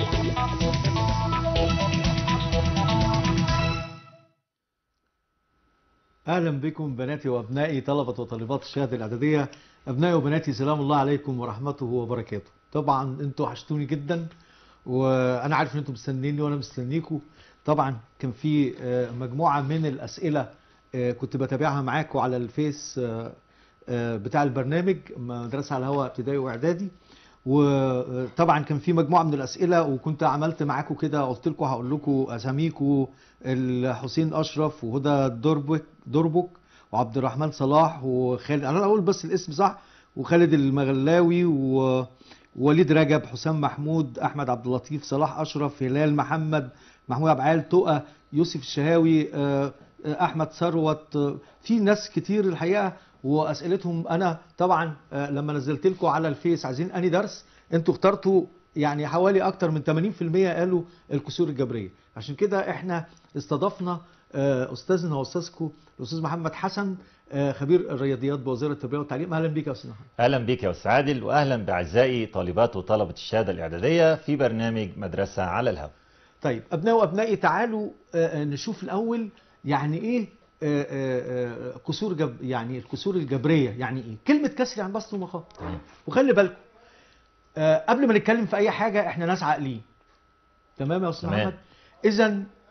اهلا بكم بناتي وابنائي طلبه وطالبات الشهاده الاعداديه ابنائي وبناتي سلام الله عليكم ورحمته وبركاته طبعا انتوا وحشتوني جدا وانا عارف ان انتوا مستنيني وانا مستنيكم طبعا كان في آه، مجموعه من الاسئله آه، كنت بتابعها معاكم على الفيس آه، آه، بتاع البرنامج مدرسه على الهواء ابتدائي واعدادي وطبعا كان في مجموعه من الاسئله وكنت عملت معاكم كده قلت لكم هقول لكم اساميكم الحسين اشرف وهدى دربك دربك وعبد الرحمن صلاح وخالد انا اقول بس الاسم صح وخالد المغلاوي ووليد رجب حسام محمود احمد عبد اللطيف صلاح اشرف هلال محمد محمود عبد العال تقى يوسف الشهاوي آه، آه، احمد ثروت آه، في ناس كتير الحقيقه واسئلتهم انا طبعا آه، لما نزلت لكم على الفيس عايزين اني درس انتوا اخترتوا يعني حوالي اكتر من 80% قالوا الكسور الجبريه عشان كده احنا استضفنا آه، استاذنا واستاذكم الاستاذ محمد حسن آه، خبير الرياضيات بوزاره التربيه والتعليم اهلا بيك يا استاذ محمد اهلا بك يا استاذ عادل واهلا باعزائي طالبات وطلبه الشهاده الاعداديه في برنامج مدرسه على الهواء طيب ابناء وابنائي تعالوا آه، آه، نشوف الاول يعني ايه آه، آه، آه، كسور جب يعني الكسور الجبريه يعني ايه كلمه كسر يعني بسط ومقام تمام. وخلي بالكم آه، قبل ما نتكلم في اي حاجه احنا ناس عاقلين تمام يا استاذ تمام. محمد اذا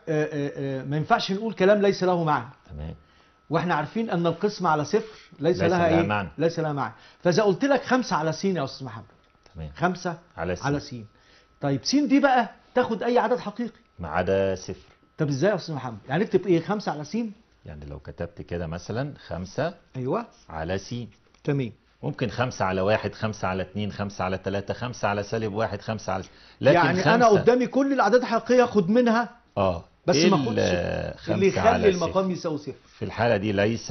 ما ينفعش نقول كلام ليس له معنى تمام واحنا عارفين ان القسمه على صفر ليس, ليس لها لها ايه معنى. ليس لها معنى فاذا قلت لك خمسة على سين يا استاذ محمد تمام خمسة على سين على سين طيب سين دي بقى تاخد اي عدد حقيقي ما عدا صفر طب ازاي يا استاذ محمد يعني اكتب ايه خمسة على سين يعني لو كتبت كده مثلا خمسة ايوه على س تمام ممكن خمسة على واحد خمسة على اتنين خمسة على تلاتة خمسة على سالب واحد خمسة على لكن يعني خمسة انا قدامي كل الاعداد الحقيقيه خد منها اه بس ما إلا اخدش خمسة اللي على يخلي صفر. المقام يساوي صفر في الحالة دي ليس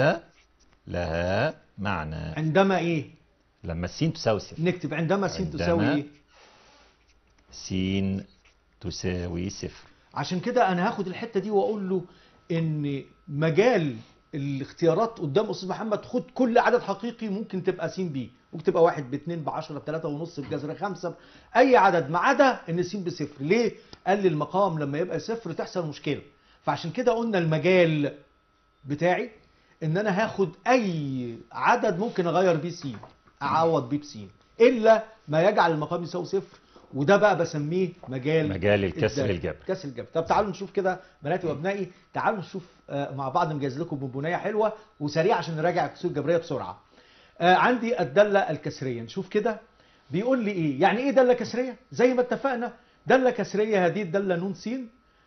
لها معنى عندما ايه لما السين تساوي صفر نكتب عندما س عندما تساوي ايه س تساوي صفر عشان كده انا هاخد الحته دي واقول له ان مجال الاختيارات قدام استاذ محمد خد كل عدد حقيقي ممكن تبقى س ب ممكن تبقى واحد باثنين بعشرة بثلاثة ونص بجذر خمسة اي عدد ما عدا ان س بصفر ليه؟ قال لي المقام لما يبقى صفر تحصل مشكلة فعشان كده قلنا المجال بتاعي ان انا هاخد اي عدد ممكن اغير بيه س اعوض بيه بس الا ما يجعل المقام يساوي صفر وده بقى بسميه مجال مجال الكسر الدال. الجبري. كسر الجبر طب تعالوا نشوف كده بناتي وابنائي تعالوا نشوف آه، مع بعض مجهز لكم بونبونيه حلوه وسريع عشان نراجع الكسور الجبريه بسرعه آه، عندي الداله الكسريه نشوف كده بيقول لي ايه يعني ايه داله كسريه زي ما اتفقنا داله كسريه هذه الداله نون س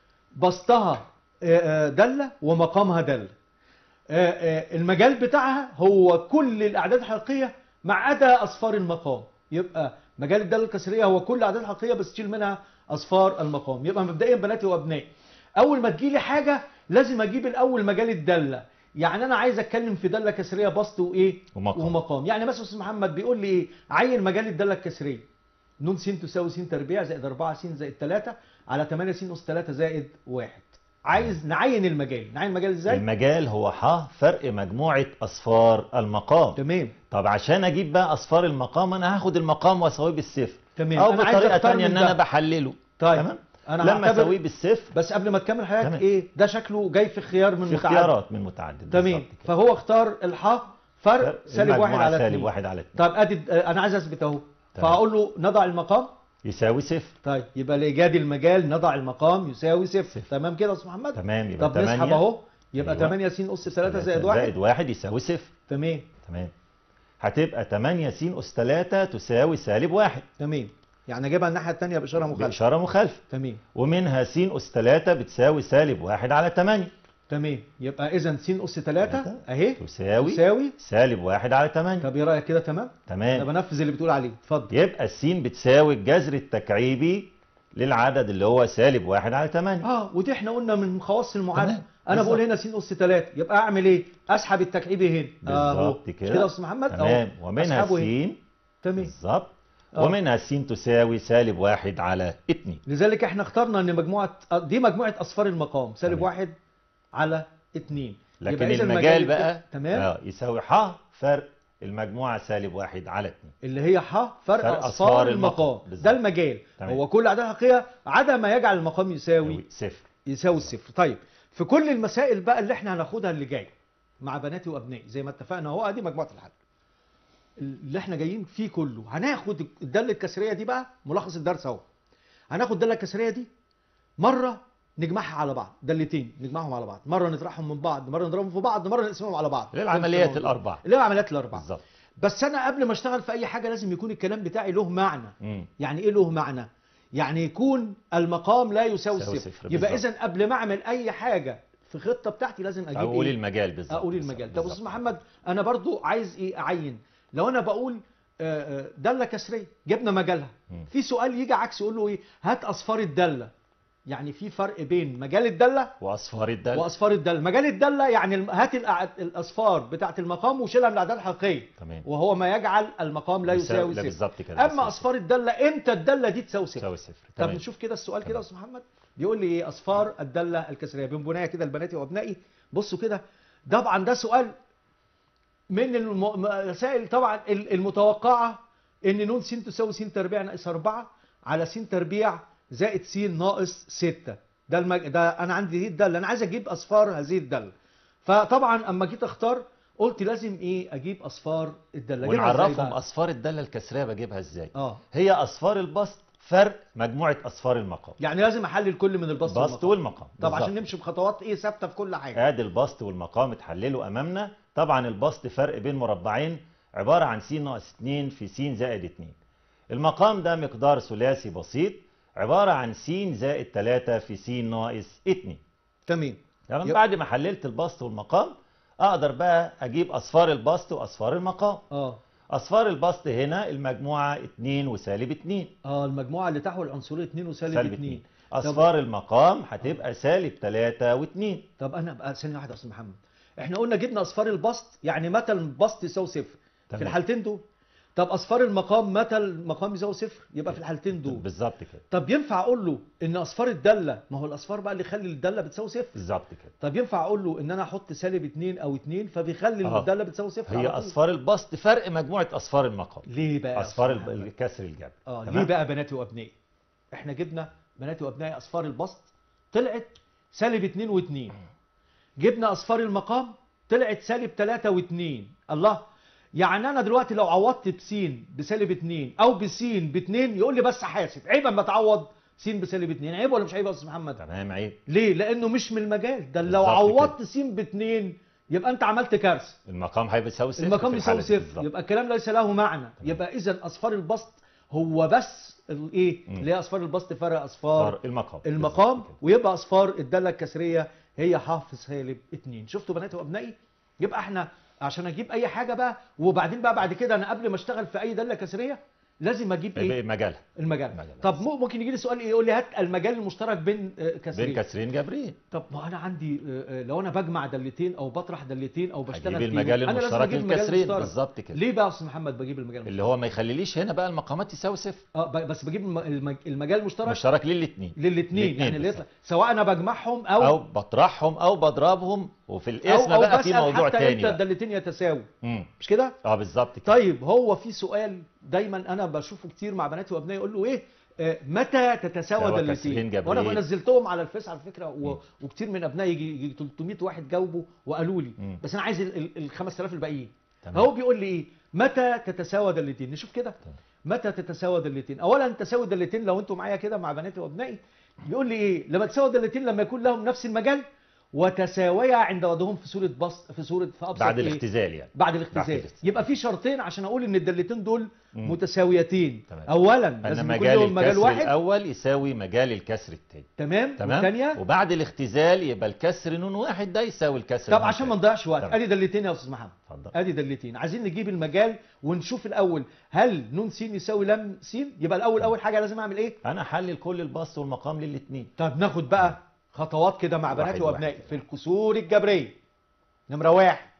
بسطها آه، آه، داله ومقامها داله آه، آه، المجال بتاعها هو كل الاعداد الحقيقيه ما عدا اصفار المقام يبقى مجال الداله الكسريه هو كل الاعداد الحقيقيه بس تشيل منها اصفار المقام يبقى مبدئيا بناتي وابنائي اول ما تجيلي حاجه لازم اجيب الاول مجال الداله يعني انا عايز اتكلم في داله كسريه بسط وايه ومقام. ومقام يعني مثلا استاذ محمد بيقول لي ايه عين مجال الداله الكسريه ن س تساوي س تربيع زائد 4 س زائد 3 على 8 س اس 3 زائد 1 عايز نعين المجال نعين المجال ازاي المجال هو ح فرق مجموعة أصفار المقام تمام طب عشان أجيب بقى أصفار المقام أنا هاخد المقام وأساويه بالصفر تمام أو أنا عايز بطريقة أختار تانية من إن أنا ده. بحلله طيب تمام انا لما هعتبر- أساويه بالصفر بس قبل ما تكمل حضرتك تمام. ايه ده شكله جاي في خيار من في متعدد. اختيارات من متعدد تمام بالظبط كده. فهو اختار الحاء فرق سالب المجموعة واحد على سالب اتنين واحد على اتنين طب ادي آه، انا عايز اثبت اهو تمام. فاقول له نضع المقام يساوي صفر طيب يبقى لايجاد المجال نضع المقام يساوي صفر تمام كده يا استاذ محمد تمام يبقى طب نسحب 8 اهو يبقى أيوة. 8 س اس 3 زائد 1 زائد واحد يساوي صفر تمام تمام هتبقى 8 س أس 3 تساوي سالب واحد تمام يعني اجيبها الناحيه الثانيه باشاره مخالفه بإشارة مخالفة تمام ومنها س أس 3 بتساوي سالب واحد على 8 تمام يبقى اذا س اس 3 اهي تساوي تساوي سالب واحد على 8 طب ايه رايك كده تمام انا تمام بنفذ اللي بتقول عليه اتفضل يبقى السين بتساوي الجذر التكعيبي للعدد اللي هو سالب واحد على 8 اه ودي احنا قلنا من خواص المعادله تمام. انا بقول بالظبط. هنا س اس 3 يبقى اعمل ايه اسحب التكعيبي هنا اهو بالظبط مش كده كده يا استاذ محمد أهو. تمام ومنها أسحبه هنا. السين تمام بالظبط آه. ومنها السين تساوي سالب واحد على 2 لذلك احنا اخترنا ان مجموعه آه، دي مجموعه اصفار المقام سالب تمام. واحد على 2 لكن المجال بقى تمام آه يساوي ح فرق المجموعة سالب واحد على اتنين اللي هي ح فرق, فرق اصفار أصفار المقام المقام. بالظبط. ده المجال تمام. هو كل اعداد حقيقيه عدا ما يجعل المقام يساوي صفر يساوي الصفر طيب في كل المسائل بقى اللي احنا هناخدها اللي جاي مع بناتي وابنائي زي ما اتفقنا اهو ادي مجموعه الحل اللي احنا جايين فيه كله هناخد الداله الكسريه دي بقى ملخص الدرس اهو هناخد الداله الكسريه دي مره نجمعها على بعض دالتين نجمعهم على بعض مره نطرحهم من بعض مره نضربهم في بعض مره نقسمهم على بعض اللي هي العمليات الأربعة اللي هي العمليات الاربعه بالظبط بس انا قبل ما اشتغل في اي حاجه لازم يكون الكلام بتاعي له معنى مم. يعني ايه له معنى يعني يكون المقام لا يساوي يساوي الصفر صفر، يبقى بالظبط. اذا قبل ما اعمل اي حاجه في الخطه بتاعتي لازم اجيب أقول إيه؟ المجال بالظبط اقول بالظبط، المجال طب استاذ بالظبط. محمد انا برضو عايز ايه اعين لو انا بقول آه، آه، داله كسريه جبنا مجالها مم. في سؤال يجي عكس يقول له ايه هات اصفار الداله يعني في فرق بين مجال الداله وأصفار الدالة واصفار الداله مجال الداله يعني الم- هات الأع- الاصفار بتاعه المقام وشيلها من الاعداد الحقيقيه تمام وهو ما يجعل المقام لا يساوي لا صفر بالظبط كده اما اصفار الداله امتى الداله دي تساوي صفر يساوي صفر طب تمام نشوف كده السؤال كده يا تمام. استاذ محمد بيقول لي ايه اصفار الداله الكسريه بنبنيها كده لبناتي وابنائي بصوا كده طبعا ده سؤال من الم- المسائل طبعا ال- المتوقعه ان ن س تساوي س تربيع ناقص 4 على س تربيع زائد س ناقص 6 ده المج... ده انا عندي دي الداله انا عايز اجيب اصفار هذه الداله فطبعا اما جيت اختار قلت لازم ايه اجيب اصفار الداله أجيبها إزاي ونعرفهم بقى؟ أصفار الدالة الكسرية بجيبها إزاي اه هي أصفار البسط فرق مجموعة أصفار المقام يعني لازم احلل كل من البسط البسط والمقام. والمقام طب عشان بالظبط. نمشي بخطوات ايه ثابته في كل حاجه ادي البسط والمقام اتحللوا امامنا طبعا البسط فرق بين مربعين عباره عن س ناقص 2 في س زائد 2 المقام ده مقدار ثلاثي بسيط عباره عن س زائد 3 في س ناقص 2 تمام تمام يب. بعد ما حللت البسط والمقام اقدر بقى اجيب اصفار البسط واصفار المقام اه اصفار البسط هنا المجموعه 2 وسالب 2 اه المجموعه اللي تحوي العنصريه 2 وسالب سالب 2 2 اصفار المقام هتبقى سالب 3 و2 طب انا بقى ثانيه واحده يا استاذ محمد احنا قلنا جبنا اصفار البسط يعني متى البسط يساوي صفر في تمام. الحالتين دول طب اصفار المقام متى المقام يساوي صفر يبقى في الحالتين دول بالظبط كده طب ينفع اقول له ان اصفار الداله ما هو الاصفار بقى اللي يخلي الداله بتساوي صفر بالظبط كده طب ينفع اقول له ان انا احط سالب 2 او 2 فبيخلي آه. الداله بتساوي صفر هي على طول. اصفار البسط فرق مجموعه اصفار المقام ليه بقى يا اصفار أستاذ الب- محمد؟ الكسر الجبري اه تمام؟ ليه بقى بناتي وابنائي احنا جبنا بناتي وابنائي اصفار البسط طلعت سالب 2 و2 جبنا اصفار المقام طلعت سالب 3 و2 الله يعني انا دلوقتي لو عوضت بسين بسالب 2 او بسين ب 2 يقول لي بس حاسب عيب اما تعوض س بسالب 2 عيب ولا مش عيب يا استاذ محمد تمام عيب ليه لانه مش من المجال ده لو بالظبط عوضت س ب 2 يبقى انت عملت كارثه المقام هيبقى يساوي صفر المقام في يساوي الحالة دي صفر بالظبط. يبقى الكلام ليس له معنى يبقى اذا اصفار البسط هو بس الايه مم. اللي هي اصفار البسط فرق اصفار اصفار المقام المقام بالظبط كده. ويبقى اصفار الداله الكسريه هي ح في سالب 2 شفتوا بناتي وابنائي يبقى احنا عشان اجيب اي حاجه بقى وبعدين بقى بعد كده انا قبل ما اشتغل في اي داله كسريه لازم اجيب ايه يبقى مجالها المجال المجال. طب مو- ممكن يجي لي سؤال ايه يقول لي هات المجال المشترك بين آه، كسرين بين كسرين جبريين طب ما انا عندي آه، آه، لو انا بجمع دلتين او بطرح دلتين او بشتغل هجيب فيهم، المجال أنا لازم المشترك أجيب المجال للكسرين المشترك. بالظبط كده ليه بقى يا استاذ محمد بجيب المجال المشترك؟ اللي هو ما يخليليش هنا بقى المقامات تساوي صفر اه ب- بس بجيب الم- المج- المجال المشترك مشترك للاثنين للاثنين الاتنين يعني اللي بالظبط. يطلع سواء انا بجمعهم او او بطرحهم او بضربهم وفي او, الاسم أو بقى في بسأل موضوع حتى تاني امتى بقى. الدالتين يتساووا مم. مش كده؟ اه بالظبط كده طيب هو في سؤال دايما انا بشوفه كتير مع بناتي وابنائي يقول له ايه آه، متى تتساوى سوا دالتين كسرين جبريل. وانا نزلتهم على الفيس على فكره و... مم. وكتير من ابنائي يجي, يجي 300 واحد جاوبوا وقالوا لي مم. بس انا عايز ال- ال ال 5000 الباقيين تمام. هو بيقول لي ايه متى تتساوى دالتين نشوف كده تمام. متى تتساوى دالتين اولا تساوي دالتين لو انتوا معايا كده مع بناتي وابنائي بيقول لي ايه لما تساوي دالتين لما يكون لهم نفس المجال وتساويا عند وضعهم في صوره بسط في صوره في ابسط بعد إيه؟ الاختزال يعني بعد الاختزال الاختزال. يبقى في شرطين عشان اقول ان الدالتين دول مم. متساويتين تمام. اولا ان لازم يكون مجال لهم مجال الكسر واحد الاول يساوي مجال الكسر الثاني تمام تمام والثانيه وبعد الاختزال يبقى الكسر نون واحد ده يساوي الكسر طب نون عشان ما تاني. نضيعش وقت تمام. ادي دالتين يا استاذ محمد اتفضل ادي دالتين عايزين نجيب المجال ونشوف الاول هل نون س يساوي لم س يبقى الاول اول حاجه لازم اعمل ايه انا احلل كل البسط والمقام للاثنين طب ناخد بقى خطوات كده مع واحد بناتي واحد. وابنائي في الكسور الجبريه نمره واحد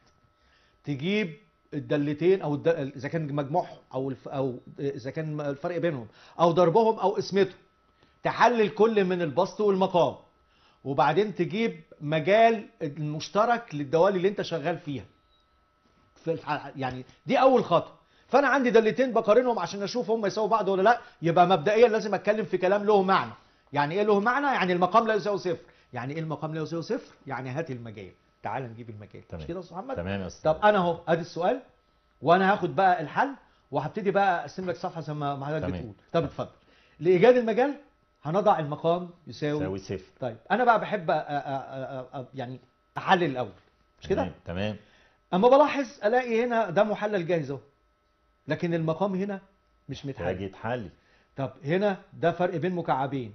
تجيب الدالتين او الد... اذا كان مجموعهم او الف... او اذا كان الفرق بينهم او ضربهم او قسمتهم تحلل كل من البسط والمقام وبعدين تجيب مجال المشترك للدوال اللي انت شغال فيها في الح... يعني دي اول خطوه فانا عندي دالتين بقارنهم عشان اشوف هم يساووا بعض ولا لا يبقى مبدئيا لازم اتكلم في كلام له معنى يعني ايه له معنى يعني المقام لا يساوي صفر يعني ايه المقام لا يساوي صفر يعني هات المجال تعال نجيب المجال تمام. مش كده يا استاذ محمد تمام يا استاذ طب انا اهو ادي السؤال وانا هاخد بقى الحل وهبتدي بقى اقسم لك صفحه زي ما ما حضرتك تمام. بتقول طب اتفضل لايجاد المجال هنضع المقام يساوي يساوي صفر طيب انا بقى بحب أ- أ- أ- أ- يعني احلل الاول مش كده تمام تمام اما بلاحظ الاقي هنا ده محلل جاهز اهو لكن المقام هنا مش محتاج متحلل يتحل طب هنا ده فرق بين مكعبين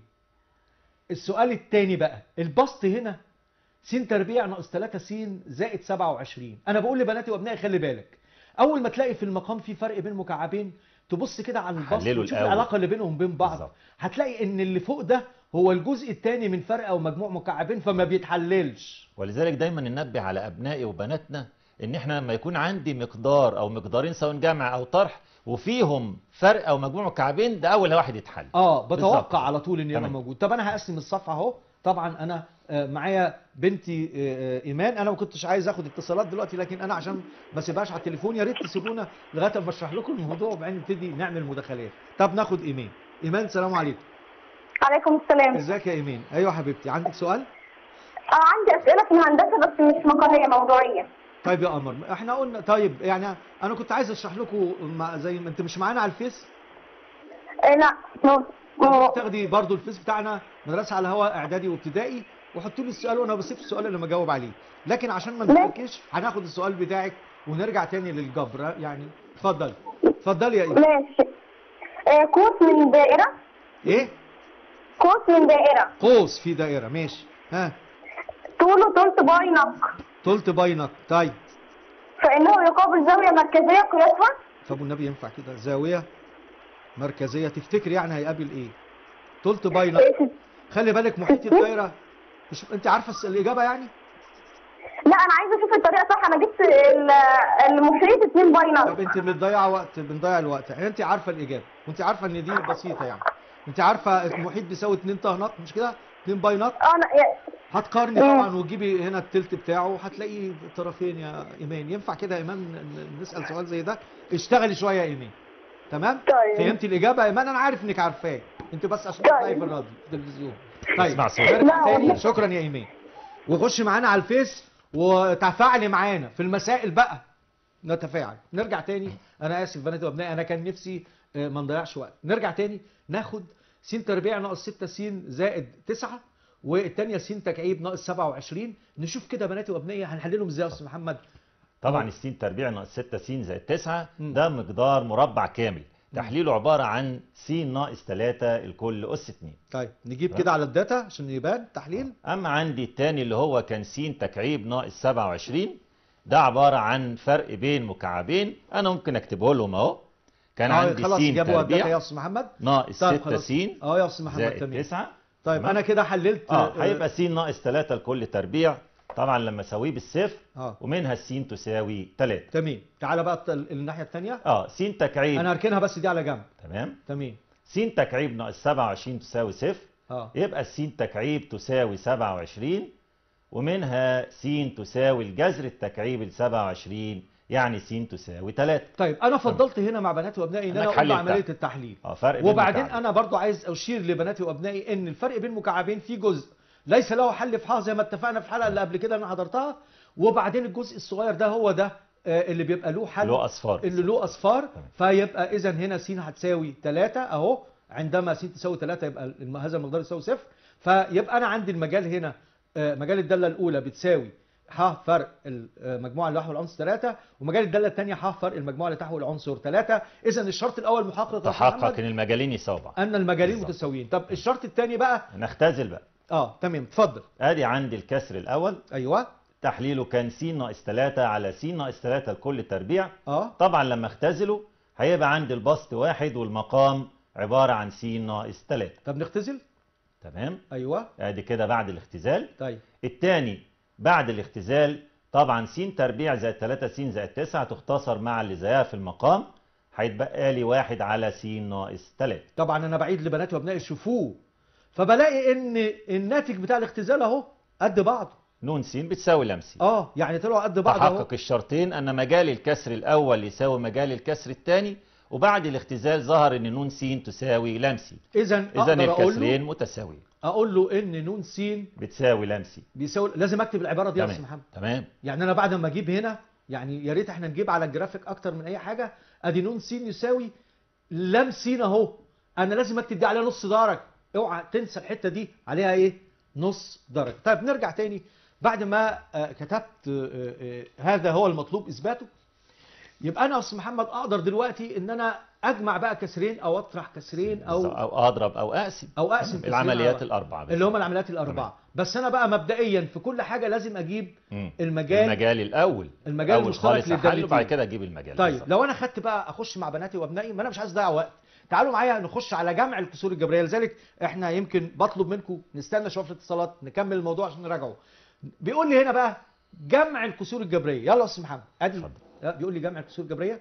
السؤال التاني بقى البسط هنا س تربيع ناقص 3 س زائد 27 انا بقول لبناتي وابنائي خلي بالك اول ما تلاقي في المقام في فرق بين مكعبين تبص كده على البسط حلله وتشوف الأول. العلاقه اللي بينهم وبين بعض بالظبط. هتلاقي ان اللي فوق ده هو الجزء الثاني من فرق او مجموع مكعبين فما بيتحللش ولذلك دايما ننبه على ابنائي وبناتنا ان احنا لما يكون عندي مقدار او مقدارين سواء جمع او طرح وفيهم فرق او مجموع مكعبين ده اول واحد يتحل اه بالظبط. بتوقع على طول ان يبقى تمام. موجود طب انا هقسم الصفحه اهو طبعا انا آه، معايا بنتي آه، آه، ايمان انا ما كنتش عايز اخد اتصالات دلوقتي لكن انا عشان ما اسيبهاش على التليفون يا ريت تسيبونا لغايه ما اشرح لكم الموضوع وبعدين نبتدي نعمل مداخلات طب ناخد ايمان ايمان سلام عليكم عليكم السلام ازيك يا ايمان ايوه حبيبتي عندك سؤال اه عندي اسئله في الهندسه بس مش مقاليه موضوعيه طيب يا قمر احنا قلنا طيب يعني انا كنت عايز اشرح لكم مع- زي ما انت مش معانا على الفيس آه لا مو- مو- تاخدي برضو الفيس بتاعنا مدرسه على الهواء اعدادي وابتدائي وحطوا لي السؤال وانا بسيب السؤال اللي بجاوب عليه لكن عشان ما ماشي. نتركش هناخد السؤال بتاعك ونرجع تاني للجبر يعني اتفضلي اتفضلي يا ايه ماشي آه قوس من دائره ايه قوس من دائره قوس في دائره ماشي ها طوله تلت باي نق طولت بينك طيب فانه يقابل زاويه مركزيه قياسها طب والنبي ينفع كده زاويه مركزيه تفتكر يعني هيقابل ايه طولت بينك آه، خلي بالك محيط الدائره مش انت عارفه الس- الاجابه يعني لا انا عايزه اشوف الطريقه صح انا جبت ال- المحيط 2 باي طب نق انت بتضيع وقت بنضيع الوقت يعني انت عارفه الاجابه وانت عارفه ان دي بسيطه يعني انت عارفه المحيط بيساوي 2 طه نق مش كده 2 باي نق اه انا يا- هتقارني مم. طبعا وتجيبي هنا التلت بتاعه هتلاقي طرفين يا ايمان ينفع كده يا ايمان ن- نسال سؤال زي ده اشتغلي شويه يا ايمان تمام طيب. فهمتي الاجابه يا ايمان انا عارف انك عارفاه انت بس عشان طيب. تطلعي في الراديو في التلفزيون طيب اسمع صوت. نرجع لا، تاني والله. شكرا يا ايمان وخش معانا على الفيس وتفاعلي معانا في المسائل بقى نتفاعل نرجع تاني انا اسف بناتي وابنائي انا كان نفسي آه، ما نضيعش وقت نرجع تاني ناخد س تربيع ناقص 6 س زائد 9 والثانيه س تكعيب ناقص 27 نشوف كده بناتي وابنائي هنحللهم ازاي يا استاذ محمد طبعا السين تربيع ناقص 6 س زائد 9 مم. ده مقدار مربع كامل تحليله عباره عن س ناقص 3 الكل اس 2 طيب نجيب كده على الداتا عشان يبان تحليل اما عندي التاني اللي هو كان س تكعيب ناقص 27 ده عباره عن فرق بين مكعبين انا ممكن اكتبه لهم اهو كان آه، عندي خلاص س جابوا الداتا يا تربيع استاذ محمد ناقص طيب 6 خلاص. س اه يا استاذ محمد زائد تمام 9 طيب تمام؟ انا كده حللت اه هيبقى س ناقص 3 الكل تربيع طبعا لما اساويه بالصفر اه ومنها الس تساوي 3 تمام تعالى بقى الت- الناحيه الثانيه اه س تكعيب انا هركنها بس دي على جنب تمام تمام س تكعيب ناقص 27 تساوي صفر اه يبقى الس تكعيب تساوي 27 ومنها س تساوي الجذر التكعيب ل 27 يعني س تساوي 3 طيب انا فضلت هنا مع بناتي وابنائي ان إنك انا اقول حللتها. عمليه التحليل اه فرق بين وبعدين مكعبين. انا برضو عايز اشير لبناتي وابنائي ان الفرق بين مكعبين في جزء ليس له حل في حاجه زي ما اتفقنا في الحلقه اللي قبل كده انا حضرتها وبعدين الجزء الصغير ده هو ده آه، اللي بيبقى له حل له اصفار اللي له اصفار تمام. فيبقى اذا هنا س هتساوي 3 اهو عندما س تساوي 3 يبقى الم- هذا المقدار يساوي صفر فيبقى انا عندي المجال هنا آه، مجال الداله الاولى بتساوي ح فرق المجموعه اللي تحوي العنصر 3 ومجال الداله الثانيه ح فرق المجموعه اللي تحوي العنصر 3 اذا الشرط الاول محقق يا أستاذ تحقق محمد ان المجالين يساووا بعض ان المجالين بالظبط. متساويين طب الشرط الثاني بقى نختزل بقى اه تمام اتفضل ادي عندي الكسر الاول ايوه تحليله كان س ناقص 3 على س ناقص 3 الكل تربيع اه طبعا لما اختزله هيبقى عندي البسط واحد والمقام عباره عن س ناقص 3 طب نختزل تمام ايوه ادي كده بعد الاختزال طيب الثاني بعد الاختزال طبعا س تربيع زائد 3 س زائد 9 تختصر مع اللي زيها في المقام هيتبقى لي واحد على س ناقص 3 طبعا انا بعيد لبناتي وابنائي يشوفوه فبلاقي ان الناتج بتاع الاختزال اهو قد بعضه نون س بتساوي لام س اه يعني طلعوا قد بعض اهو تحقق الشرطين ان مجال الكسر الاول يساوي مجال الكسر الثاني وبعد الاختزال ظهر ان نون س تساوي لام س اذا اذا اقدر اقول له الكسرين متساويين اقول له ان نون س بتساوي لام س بيساوي لازم اكتب العباره دي يا استاذ تمام محمد تمام يعني انا بعد ما اجيب هنا يعني يا ريت احنا نجيب على الجرافيك اكتر من اي حاجه ادي نون س يساوي لام س اهو انا لازم اكتب دي عليها نص درجه اوعى تنسى الحته دي عليها ايه نص درجه طيب نرجع تاني بعد ما آه، كتبت آه، آه، هذا هو المطلوب اثباته يبقى انا يا استاذ محمد اقدر دلوقتي ان انا اجمع بقى كسرين او اطرح كسرين او او اضرب او اقسم او اقسم كسرين العمليات على- الاربعه بس. اللي هم العمليات الاربعه بس انا بقى مبدئيا في كل حاجه لازم اجيب مم. المجال المجال الاول المجال اول المشترك خالص احل للدالتين. وبعد كده اجيب المجال طيب بالظبط. لو انا خدت بقى اخش مع بناتي وابنائي ما انا مش عايز اضيع وقت تعالوا معايا نخش على جمع الكسور الجبريه لذلك احنا يمكن بطلب منكم نستنى شويه في الاتصالات نكمل الموضوع عشان نراجعه بيقول لي هنا بقى جمع الكسور الجبريه يلا يا استاذ محمد ادي اتفضل. آه، بيقول لي جمع الكسور الجبريه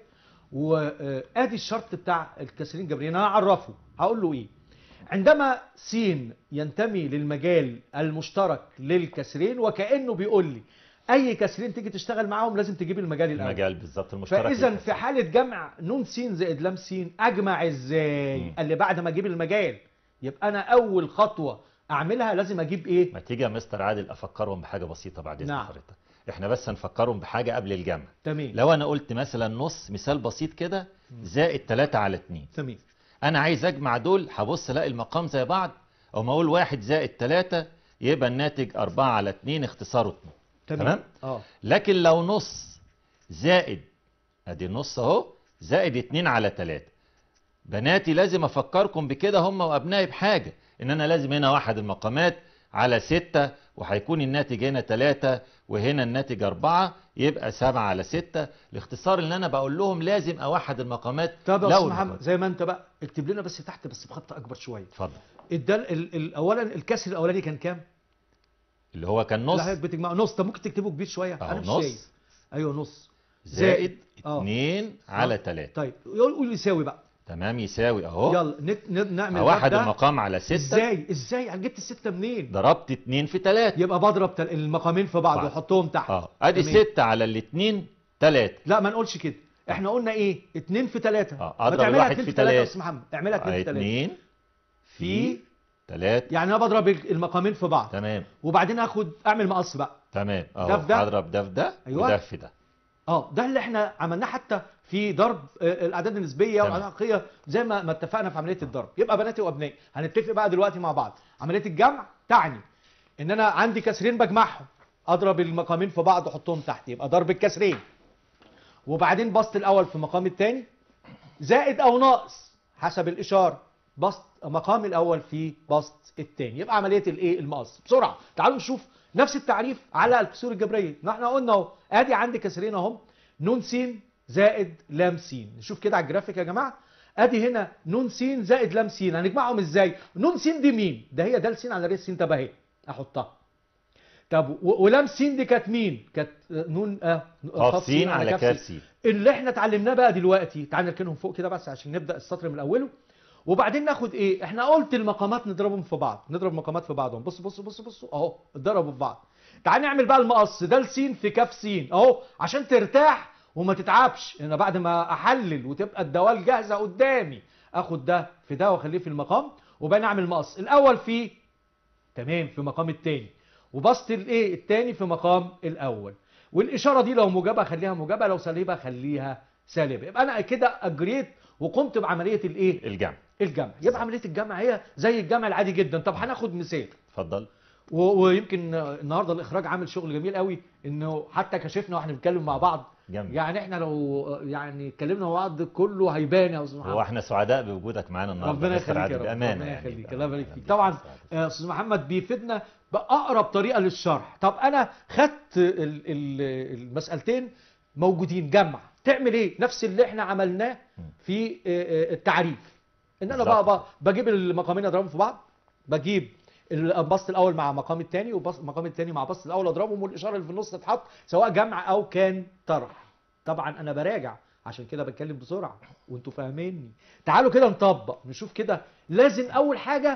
وادي الشرط بتاع الكسرين الجبريين انا هعرفه هقول له ايه عندما س ينتمي للمجال المشترك للكسرين وكانه بيقول لي اي كسرين تيجي تشتغل معاهم لازم تجيب المجال الاول المجال بالظبط المشترك فاذا للكسر. في حاله جمع نون س زائد لام س اجمع ازاي مم. قال لي بعد ما اجيب المجال يبقى انا اول خطوه اعملها لازم اجيب ايه ما تيجي يا مستر عادل افكرهم بحاجه بسيطه بعد اذن نعم. حضرتك احنا بس هنفكرهم بحاجه قبل الجمع تمام لو انا قلت مثلا نص مثال بسيط كده زائد 3 على 2 تمام انا عايز اجمع دول هبص الاقي المقام زي بعض او ما اقول واحد زائد 3 يبقى الناتج 4 على 2 اختصاره 2 تمام اه لكن لو نص زائد ادي النص اهو زائد 2 على 3 بناتي لازم افكركم بكده هم وابنائي بحاجه ان انا لازم هنا واحد المقامات على 6 وهيكون الناتج هنا 3 وهنا الناتج 4 يبقى 7 على 6 الاختصار اللي انا بقول لهم لازم اوحد المقامات طب يا لو استاذ محمد المقام- زي ما انت بقى اكتب لنا بس تحت بس بخط اكبر شويه اتفضل الدل ال... ال... اولا الكسر الاولاني كان كام اللي هو كان اللي نص حضرتك بتجمع نص طب ممكن تكتبه كبير شويه اهو انا مش نص شايف ايوه نص زائد آه. 2 على 3 طيب يقول قول يساوي بقى تمام يساوي اهو يلا نت... نت... نعمل اوحد ده. المقام على 6 ازاي ازاي انا جبت السته منين ضربت 2 في 3 يبقى بضرب تل... المقامين في بعض بعض. واحطهم تحت اه ادي تمام. 6 على الاثنين 3 لا ما نقولش كده احنا قلنا ايه 2 في 3 آه، أضرب الواحد في 3 يا تلاتة. استاذ محمد اعملها 2 في 3 2 في 3 يعني انا بضرب المقامين في بعض تمام وبعدين اخد اعمل مقص بقى تمام ده اهو في ده؟ هضرب ده في ده أيوة. وده في ده اه ده اللي احنا عملناه حتى في ضرب آه، الاعداد النسبيه تمام. والاعداد الحقيقيه زي ما ما اتفقنا في عمليه الضرب يبقى بناتي وابنائي هنتفق بقى دلوقتي مع بعض عمليه الجمع تعني ان انا عندي كسرين بجمعهم اضرب المقامين في بعض واحطهم تحت يبقى ضرب الكسرين وبعدين بسط الاول في مقام الثاني زائد او ناقص حسب الاشاره بسط مقام الاول في بسط الثاني يبقى عمليه الايه المقص بسرعه تعالوا نشوف نفس التعريف على الكسور الجبريه ما احنا قلنا اهو ادي عندي كسرين اهم نون س زائد لام س نشوف كده على الجرافيك يا جماعه ادي هنا نون س زائد لام س هنجمعهم ازاي نون س دي مين ده هي د س على ر س طب اهي احطها طب و- ولام س دي كانت مين كانت آه، نون اه قاف س على كاف س اللي احنا اتعلمناه بقى دلوقتي تعال نركنهم فوق كده بس عشان نبدا السطر من اوله وبعدين ناخد ايه احنا قلت المقامات نضربهم في بعض نضرب المقامات في بعضهم بص بص بص بص اهو اتضربوا في بعض تعال نعمل بقى المقص ده س في كاف س اهو عشان ترتاح وما تتعبش انا بعد ما احلل وتبقى الدوال جاهزه قدامي اخد ده في ده واخليه في المقام وبقى اعمل مقص الاول في تمام في مقام التاني وبسط الايه التاني في مقام الاول والاشاره دي لو موجبه اخليها موجبه لو سالبه اخليها سالبه يبقى انا كده اجريت وقمت بعمليه الايه الجمع الجمع يبقى عمليه الجمع هي زي الجمع العادي جدا طب هناخد مثال اتفضل و- ويمكن النهارده الاخراج عامل شغل جميل قوي انه حتى كشفنا واحنا بنتكلم مع بعض جميل يعني احنا لو يعني اتكلمنا مع بعض كله هيبان يا استاذ محمد هو احنا سعداء بوجودك معانا النهارده ربنا مستر يخليك يا عادل رب بامانه ربنا يعني يخليك بأمانة. الله يبارك فيك يعني طبعا مستر عادل. آه، استاذ محمد بيفيدنا باقرب طريقه للشرح طب انا خدت ال- ال- المسالتين موجودين جمع تعمل ايه نفس اللي احنا عملناه في آه، آه، التعريف ان انا بقى, بالظبط. بقى بجيب المقامين اضربهم في بعض بجيب البسط الاول مع مقام الثاني والمقام الثاني مع بسط الاول اضربهم والاشاره اللي في النص تتحط سواء جمع او كان طرح طبعا انا براجع عشان كده بتكلم بسرعه وانتوا فاهميني تعالوا كده نطبق نشوف كده لازم اول حاجه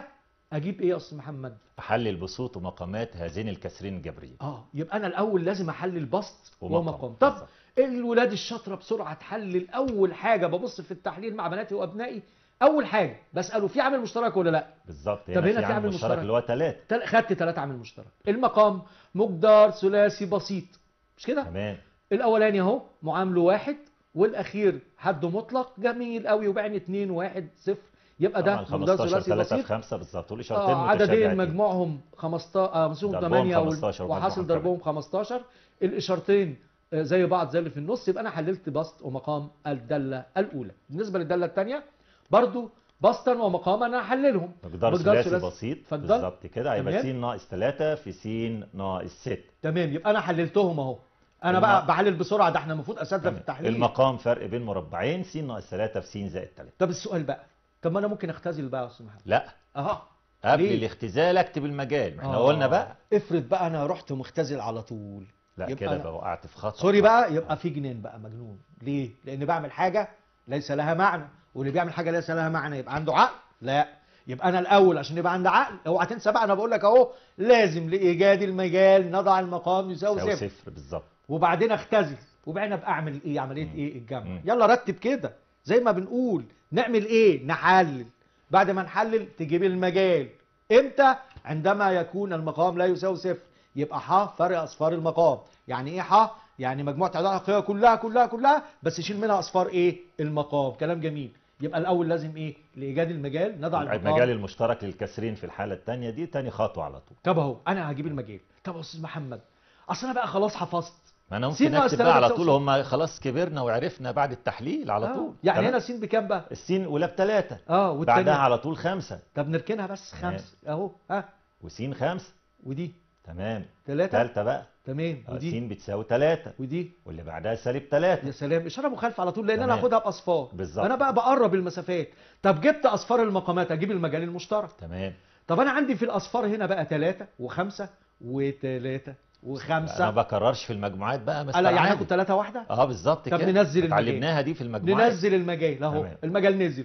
اجيب ايه يا استاذ محمد احلل بسوط ومقامات هذين الكسرين الجبريين اه يبقى انا الاول لازم احلل بسط ومقام. ومقام طب بالظبط. الولاد الشاطره بسرعه تحلل اول حاجه ببص في التحليل مع بناتي وابنائي اول حاجه بساله في عامل مشترك ولا لا بالظبط طب هنا في في عامل عامل مشترك مشترك. اللي هو 3 تل- خدت ثلاثة عامل مشترك المقام مقدار ثلاثي بسيط مش كده تمام الاولاني اهو معامله واحد والاخير حد مطلق جميل قوي وبعين 2 1 0 يبقى ده طبعا مقدار 15 ثلاثي 3 بسيط في 5 بالظبط والاشارتين آه عددين متشابهتين. مجموعهم 15 آه مقسوم ضربهم 8 15 وحاصل ومجموعهم ضربهم 15 الاشارتين آه، زي بعض زي اللي في النص يبقى انا حللت بسط ومقام الداله الاولى بالنسبه للداله الثانيه برضو بسطا ومقاما انا هحللهم مقدار مقدار ثلاثي ثلاثي. بسيط اتفضل. بالظبط كده هيبقى تمام. س ناقص 3 في س ناقص 6 تمام يبقى انا حللتهم اهو انا الم- بقى بحلل بسرعه ده احنا المفروض اساتذه في تمام. التحليل المقام فرق بين مربعين س ناقص 3 في س زائد 3 طب السؤال بقى طب ما انا ممكن اختزل بقى يا استاذ محمد لا اها قبل ليه؟ الاختزال اكتب المجال ما احنا آه. قلنا بقى افرض بقى انا رحت مختزل على طول لا يبقى كده أنا- بقى وقعت في خطأ سوري بقى يبقى في جنان بقى مجنون ليه لان بعمل حاجه ليس لها معنى واللي بيعمل حاجه ليس لها معنى يبقى عنده عقل لا يبقى انا الاول عشان يبقى عندي عقل اوعى تنسى بقى انا بقول لك اهو لازم لايجاد المجال نضع المقام يساوي يساوي صفر صفر بالظبط وبعدين اختزل وبعدين ابقى اعمل ايه عمليه مم. ايه الجمع مم. يلا رتب كده زي ما بنقول نعمل ايه نحلل بعد ما نحلل تجيب المجال امتى عندما يكون المقام لا يساوي صفر يبقى ح فرق اصفار المقام يعني ايه ح يعني مجموعه اعداد حقيقيه كلها كلها كلها بس شيل منها اصفار ايه المقام كلام جميل يبقى الاول لازم ايه لايجاد المجال نضع المقام المجال المشترك للكسرين في الحالة الثانية دي تاني خطوة على طول طب اهو انا هجيب المجال طب يا استاذ محمد اصل انا بقى خلاص حفظت ما انا س ممكن ناقص اكتب بقى على تلاتة طول هم خلاص كبرنا وعرفنا بعد التحليل على آه. طول يعني تمام؟ هنا س بكام بقى السين اولى بثلاثة اه والتانية بعدها على طول خمسة طب نركنها بس تمام. خمس اهو ها وسين خمسة ودي تمام ثلاثة ثالثة بقى تمام آه، ودي سين بتساوي ثلاثة ودي واللي بعدها سالب ثلاثة يا سلام اشاره مخالفه على طول لان انا تمام. هاخدها باصفار بالظبط. انا بقى بقرب المسافات طب جبت اصفار المقامات اجيب المجال المشترك تمام طب انا عندي في الاصفار هنا بقى ثلاثة وخمسة وثلاثة انا وخمسة ما بكررش في المجموعات بقى مستر انا يعني عادل. هاخد ثلاثة واحدة اه بالظبط طب كده ننزل المجال. اتعلمناها دي في المجموعات ننزل المجال اهو تمام. المجال نزل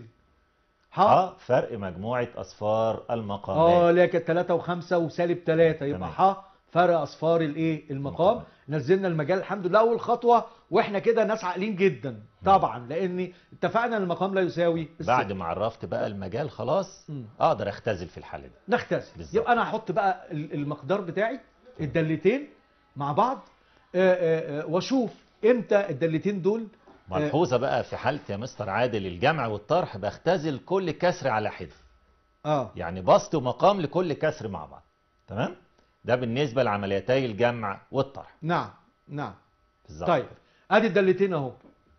ح اه فرق مجموعة اصفار المقامات اه اللي هي كانت 3 و5 وسالب 3 يبقى تمام. ح فرق اصفار الايه المقام المقام. نزلنا المجال الحمد لله اول خطوه واحنا كده ناس عاقلين جدا طبعا لان اتفقنا ان المقام لا يساوي الصفر. بعد ما عرفت بقى المجال خلاص مم. اقدر اختزل في الحالة دي نختزل بالظبط. يبقى انا هحط بقى ال- المقدار بتاعي الدالتين مع بعض آه، آه، آه، واشوف امتى الدالتين دول آه، ملحوظة بقى في حالة يا مستر عادل الجمع والطرح بختزل كل كسر على حده اه يعني بسط ومقام لكل كسر مع بعض تمام ده بالنسبة لعمليتي الجمع والطرح نعم نعم بالظبط طيب ادي الدالتين اهو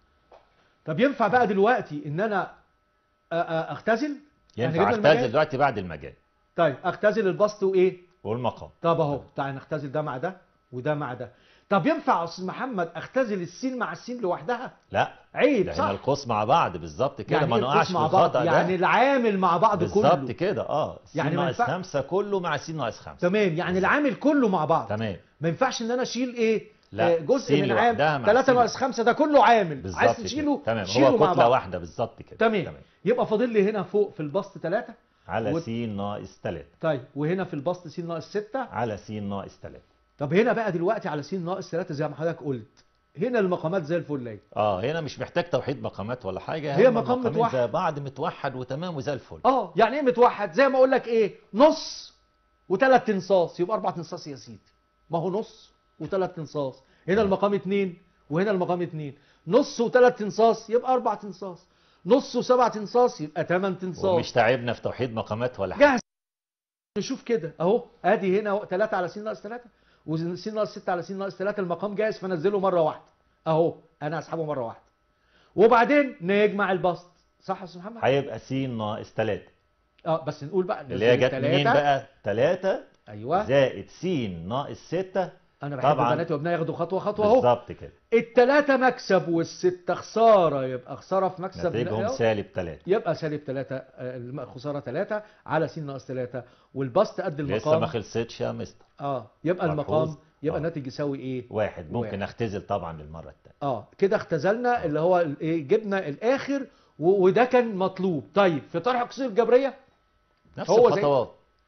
طب ينفع بقى دلوقتي ان انا آه، آه، اختزل ينفع جبنا اختزل المجال؟ دلوقتي بعد المجال طيب اختزل البسط وايه والمقام طب اهو تعالى نختزل ده مع ده وده مع ده طب ينفع يا استاذ محمد اختزل السين مع السين لوحدها لا عيب ده صح هنا القوس مع بعض بالظبط كده يعني ما إيه نقعش القوس في مع بعض الخطأ يعني ده العامل مع بعض بالظبط كله كده اه س يعني ما ناقص ينفع- خمسة كله مع س ناقص خمسة تمام يعني بالظبط. العامل كله مع بعض تمام ما ينفعش ان انا اشيل ايه لا، آه، جزء سين من لوحدها عام مع 3 سين. ناقص 5 ده كله عامل بالظبط عايز كده. تشيله تمام شيله هو مع كتلة بعض. واحدة بالظبط كده تمام يبقى فاضل لي هنا فوق في البسط 3 على و- س ناقص 3 طيب وهنا في البسط س ناقص 6 على س ناقص 3 طب هنا بقى دلوقتي على س ناقص 3 زي ما حضرتك قلت هنا المقامات زي الفل اهي اه هنا مش محتاج توحيد مقامات ولا حاجة هي هما مقام المقامين متوحد. زي بعض متوحد وتمام وزي الفل اه يعني ايه متوحد زي ما اقول لك ايه نص وثلاث تنصاص يبقى اربع تنصاص يا سيدي ما هو نص وثلاث تنصاص هنا المقام اتنين وهنا المقام اتنين نص وثلاث تنصاص يبقى اربع تنصاص نص وسبع تنصاص يبقى ثمان تنصاص ومش تعبنا في توحيد مقامات ولا حاجة جاهز نشوف كده اهو ادي هنا 3 على س ناقص 3 وس ناقص 6 على س ناقص 3 المقام جاهز فنزله مره واحده اهو انا هسحبه مره واحده وبعدين نجمع البسط صح يا استاذ محمد هيبقى س ناقص 3 اه بس نقول بقى اللي هي نزل جت منين التلاتة. بقى 3 ايوه زائد س ناقص 6 انا بحب طبعاً. بناتي وابنائي ياخدوا خطوه خطوه اهو بالظبط كده التلاتة مكسب والستة خسارة يبقى خسارة في مكسب نتيجهم أهو. سالب 3 يبقى سالب 3 الخسارة 3 على س ناقص 3 والبسط قد لسه المقام ما خلصتش يا مستر اه يبقى ملحوظ. المقام يبقى آه. الناتج يساوي ايه؟ واحد ممكن واحد. اختزل طبعا للمرة الثانية اه كده اختزلنا اللي هو ال- ايه جبنا الاخر و- وده كان مطلوب طيب في طرح الكسور الجبريه نفس هو زي- الخطوات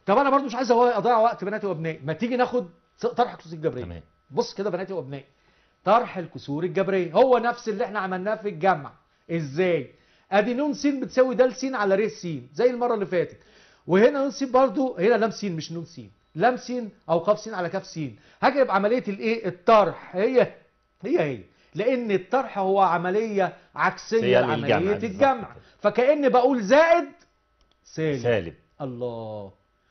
طب انا برضو مش عايز اضيع وقت بناتي وابنائي ما تيجي ناخد طرح الكسور الجبريه تمام بص كده بناتي وابنائي طرح الكسور الجبريه هو نفس اللي احنا عملناه في الجمع ازاي ادي ن س بتساوي د س على ر س زي المره اللي فاتت وهنا ن س برضو هنا لام س مش ن س لام س او ق س على ك س هاجي يبقى عمليه الايه الطرح هي هي هي لان الطرح هو عمليه عكسيه هي لعمليه للجمع بالظبط الجمع كده. فكأن بقول زائد سالب سالب الله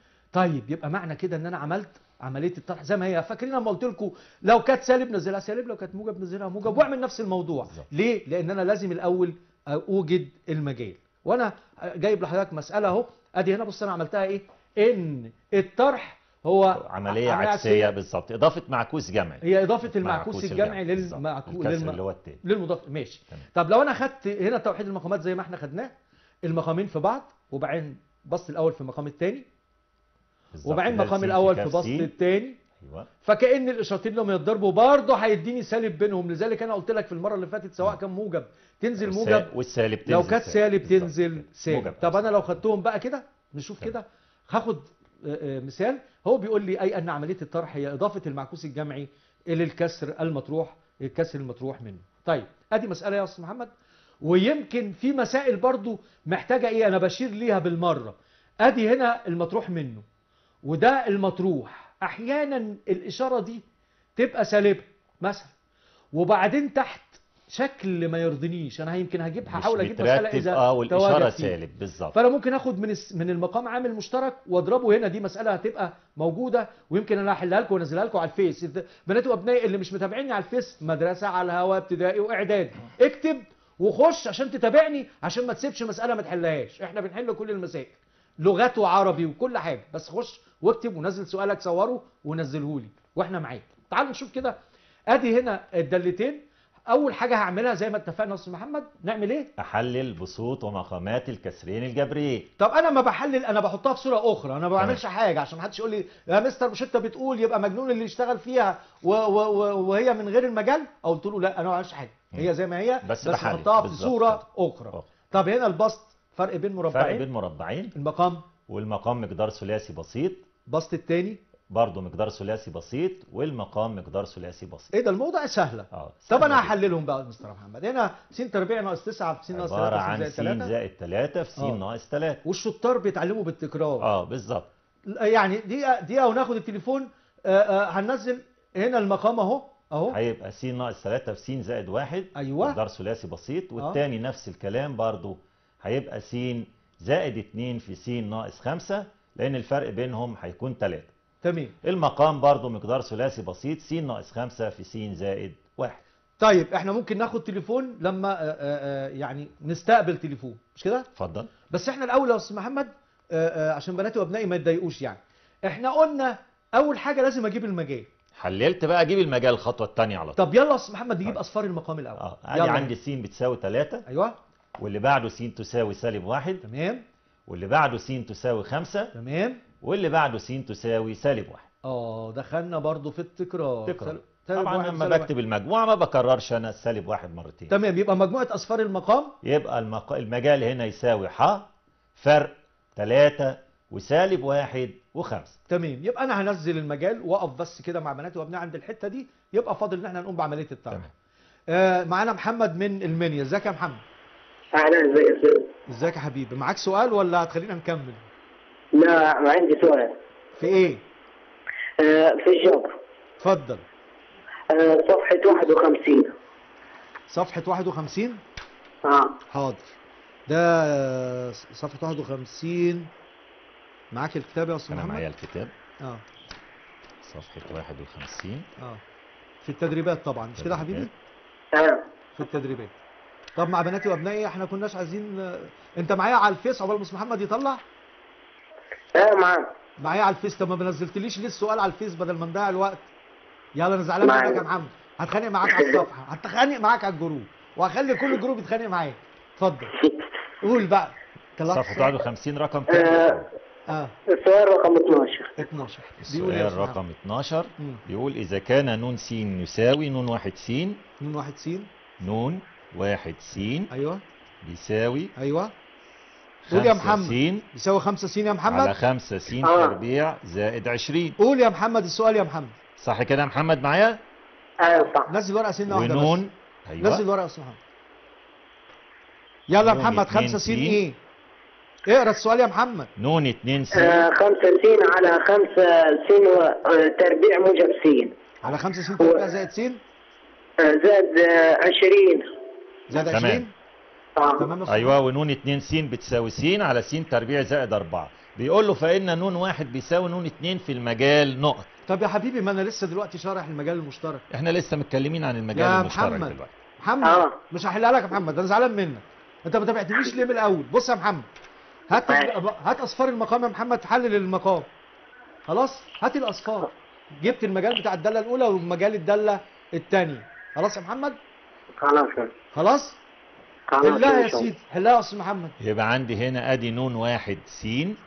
طيب يبقى معنى كده ان انا عملت عمليه الطرح زي ما هي فاكرين لما قلت لكم لو كانت سالب نزلها سالب لو كانت موجب نزلها موجب واعمل نفس الموضوع بالظبط. ليه لان انا لازم الاول اوجد المجال وانا جايب لحضرتك مساله اهو ادي هنا بص انا عملتها ايه ان الطرح هو عمليه عكسيه بالظبط اضافه معكوس جمعي هي اضافه المعكوس معكوس الجمعي بالظبط. للمعكوس الكسر اللي هو التاني للمضاف ماشي تمام. طب لو انا خدت هنا توحيد المقامات زي ما احنا خدناه المقامين في بعض وبعدين بسط الاول في المقام الثاني بالظبط. وبعدين ده المقام س الاول كاف في بسط س. الثاني ايوه فكأن الاشارتين لما يتضربوا برضه هيديني سالب بينهم لذلك انا قلت لك في المره اللي فاتت سواء كان موجب تنزل والسا- موجب والسالب تنزل لو كانت سالب بالظبط تنزل كده. سالب موجب طب أو انا لو خدتهم بقى كده نشوف تمام. كده هاخد آه، آه، مثال هو بيقول لي اي ان عمليه الطرح هي اضافه المعكوس الجمعي الى الكسر المطروح الكسر المطروح منه طيب ادي مساله يا استاذ محمد ويمكن في مسائل برضو محتاجه ايه انا بشير ليها بالمره ادي هنا المطروح منه وده المطروح احيانا الاشاره دي تبقى سالبه مثلا وبعدين تحت شكل ما يرضينيش انا يمكن هجيب هحاول مش اجيب مساله مترتب اذا اه والاشاره تواجد فيه. سالب بالظبط فانا ممكن اخد من الس- من المقام عامل مشترك واضربه هنا دي مساله هتبقى موجوده ويمكن انا احلها لكم وانزلها لكم على الفيس إذا- بناتي وابنائي اللي مش متابعيني على الفيس مدرسه على الهواء ابتدائي واعدادي اكتب وخش عشان تتابعني عشان ما تسيبش مساله ما تحلهاش احنا بنحل كل المسائل لغات وعربي وكل حاجه بس خش واكتب ونزل سؤالك صوره ونزله لي واحنا معاك تعالوا نشوف كده ادي هنا الدلتين اول حاجه هعملها زي ما اتفقنا يا استاذ محمد نعمل ايه احلل بسوط ومقامات الكسرين الجبريين طب انا ما بحلل انا بحطها في صوره اخرى انا ما بعملش حاجه عشان ما حدش يقول لي يا مستر مش انت بتقول يبقى مجنون اللي يشتغل فيها و و و وهي من غير المجال او قلت له لا انا ما بعملش حاجه هي زي ما هي بس بس بحلل. بحطها في بالظبط صوره كده. اخرى أخرى. طب هنا البسط فرق بين فرق مربعين بين مربعين المقام والمقام مقدار ثلاثي بسيط بسط التاني برضه مقدار ثلاثي بسيط والمقام مقدار ثلاثي بسيط ايه ده الموضوع سهله اه طب انا سهلة هحللهم بقى يا مستر محمد هنا س تربيع ناقص 9 في س جدا. ناقص عباره 3 عن س س زائد 3 زائد 3 في س آه. ناقص 3 والشطار بيتعلموا بالتكرار اه بالظبط يعني دقيقه دقيقه وناخد التليفون آه، آه، هننزل هنا المقام اهو اهو هيبقى س ناقص 3 في س زائد 1 أيوة. مقدار ثلاثي بسيط والتاني نفس الكلام برضه هيبقى س زائد 2 في س ناقص 5 لان الفرق بينهم هيكون 3 تمام المقام برضه مقدار ثلاثي بسيط س ناقص 5 في س زائد 1 طيب احنا ممكن ناخد تليفون لما آه، آه، آه، يعني نستقبل تليفون مش كده اتفضل بس احنا الاول يا استاذ محمد آه، آه، عشان بناتي وابنائي ما يتضايقوش يعني احنا قلنا اول حاجه لازم اجيب المجال حللت بقى اجيب المجال الخطوه الثانيه على طول طب يلا يا استاذ محمد نجيب طيب. اصفار المقام الاول اه يلا. ادي عندي س بتساوي 3 ايوه واللي بعده س تساوي سالب 1 تمام واللي بعده س تساوي 5 تمام واللي بعده س تساوي سالب 1 اه دخلنا برضو في التكرار تكرار. سالب- سالب طبعا واحد، لما سالب واحد. بكتب المجموعه ما بكررش انا السالب واحد مرتين تمام يبقى مجموعه اصفار المقام يبقى المق... المجال هنا يساوي ح فرق 3 وسالب 1 و5 تمام يبقى انا هنزل المجال واقف بس كده مع بناتي وابنائي عند الحته دي يبقى فاضل ان احنا نقوم بعمليه الطرح تمام آه معانا محمد من المنيا ازيك يا محمد اهلا ازيك يا استاذ ازيك يا حبيبي معاك سؤال ولا هتخلينا نكمل لا ما عندي سؤال في ايه آه، في الجبر اتفضل آه، صفحة 51 صفحه 51 اه حاضر ده آه، صفحه 51 معاك الكتاب يا استاذ انا محمد معايا الكتاب اه صفحه 51 اه في التدريبات طبعا مش كده يا حبيبي اه في التدريبات طب مع بناتي وابنائي احنا كناش عايزين آه، انت معايا على الفيس عقبال ما استاذ محمد يطلع اه معاك معايا على الفيس طب ما بنزلتليش ليه السؤال على الفيس بدل ما نضيع الوقت يلا انا زعلان معايا. منك يا محمد هتخانق معاك على الصفحه هتخانق معاك على الجروب وهخلي كل الجروب يتخانق معايا اتفضل قول بقى طلعت صفحه 51 رقم آه، كام اه السؤال رقم 12 12 بيقول ايه يا السؤال أستاذ رقم 12 مم. بيقول اذا كان ن س يساوي ن واحد س محمد؟ نون واحد سين ن واحد س ايوه بيساوي ايوه قول يا خمسة محمد. س يساوي 5 س يا على محمد 5 س آه. تربيع زائد 20 قول يا محمد السؤال يا محمد صح كده يا محمد معايا ايوه صح نزل ورقه سنه واحده بس ونون نزل ايوه ورقه يا استاذ محمد يلا يا نون محمد اتنين 5 س س. ايه اقرا السؤال يا محمد نون 2 س آه خمسة س على خمسة س و- آه، تربيع موجب س على 5 س تربيع زائد س آه، زائد آه، عشرين زائد تمام. 20 آه. تمام يا أستاذ ايوه ونون 2 س بتساوي س على س تربيع زائد 4 بيقول له فان نون واحد بيساوي نون 2 في المجال نقط طب يا حبيبي ما انا لسه دلوقتي شارح المجال المشترك احنا لسه متكلمين عن المجال يا المشترك محمد. دلوقتي محمد آه. مش هحلها لك يا محمد انا زعلان منك انت ما تابعتنيش ليه من الاول بص يا محمد هات هات اصفار المقام يا محمد حلل المقام خلاص هات الاصفار جبت المجال بتاع الداله الاولى ومجال الداله الثانيه خلاص يا محمد خلاص خلاص خلاص حلها يا إن شاء الله. سيدي حلها يا استاذ محمد يبقى عندي هنا ادي نون واحد س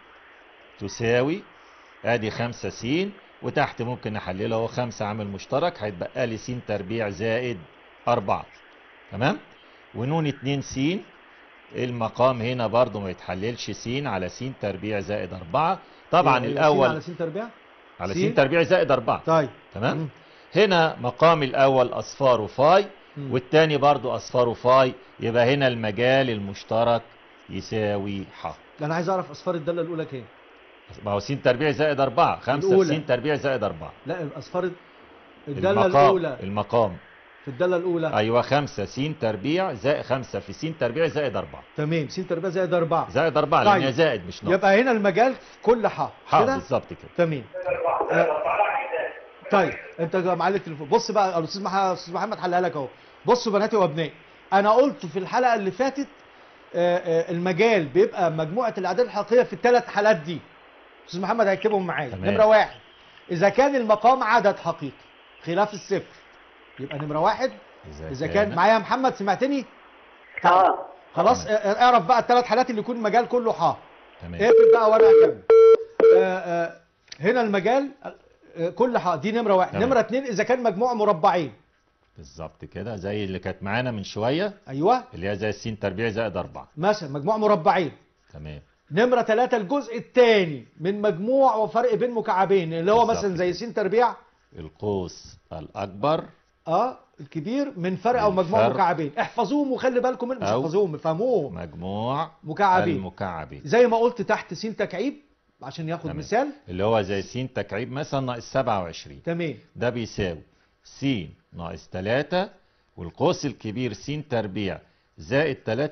تساوي ادي خمسة س وتحت ممكن نحلله اهو خمسة عامل مشترك هيتبقى لي س تربيع زائد أربعة تمام ونون اتنين س المقام هنا برضو ما يتحللش س على س تربيع زائد أربعة طبعا إيه، الأول على سين تربيع على س. س تربيع زائد أربعة طيب تمام مم. هنا مقام الأول أصفاره فاي مم. والتاني برضو أصفاره فاي يبقى هنا المجال المشترك يساوي ح انا عايز اعرف اصفار الداله الاولى كام ما هو س تربيع زائد أربعة خمسة الأولى. في س تربيع زائد أربعة لا الاصفار الداله المقام الاولى المقام في الداله الاولى أيوة خمسة س تربيع زائد خمسة في س تربيع زائد أربعة تمام س تربيع زائد 4 زائد أربعة لأن طيب. هي زائد مش ناقص يبقى هنا المجال كل ح ح كده بالظبط كده تمام آه، طيب انت جا- معلي التليفون بص بقى الاستاذ محمد استاذ محمد حلها لك اهو بصوا بناتي وابنائي انا قلت في الحلقه اللي فاتت آه، آه، المجال بيبقى مجموعه الاعداد الحقيقيه في الثلاث حالات دي استاذ محمد هيكتبهم معايا تمام. نمره واحد اذا كان المقام عدد حقيقي خلاف الصفر يبقى نمره واحد اذا كان معايا يا محمد سمعتني اه خلاص آه، آه، اعرف بقى الثلاث حالات اللي يكون المجال كله ح تمام اقفل بقى ورقه كامله آه، آه، هنا المجال آه، كل ح دي نمره واحد تمام. نمره اتنين اذا كان مجموع مربعين بالظبط كده زي اللي كانت معانا من شوية ايوه اللي هي زي س تربيع زائد أربعة مثلا مجموع مربعين تمام نمره ثلاثة الجزء الثاني من مجموع وفرق بين مكعبين اللي هو بالظبط مثلا زي س تربيع القوس الأكبر اه الكبير من فرق او من مجموع فرق. مكعبين احفظوهم وخلي بالكم من مش أو احفظوهم افهموهم مجموع مكعبين المكعبين زي ما قلت تحت س تكعيب عشان ياخد تمام. مثال اللي هو زي س تكعيب مثلا ناقص 27 تمام ده بيساوي س ناقص 3 والقوس الكبير س تربيع زائد 3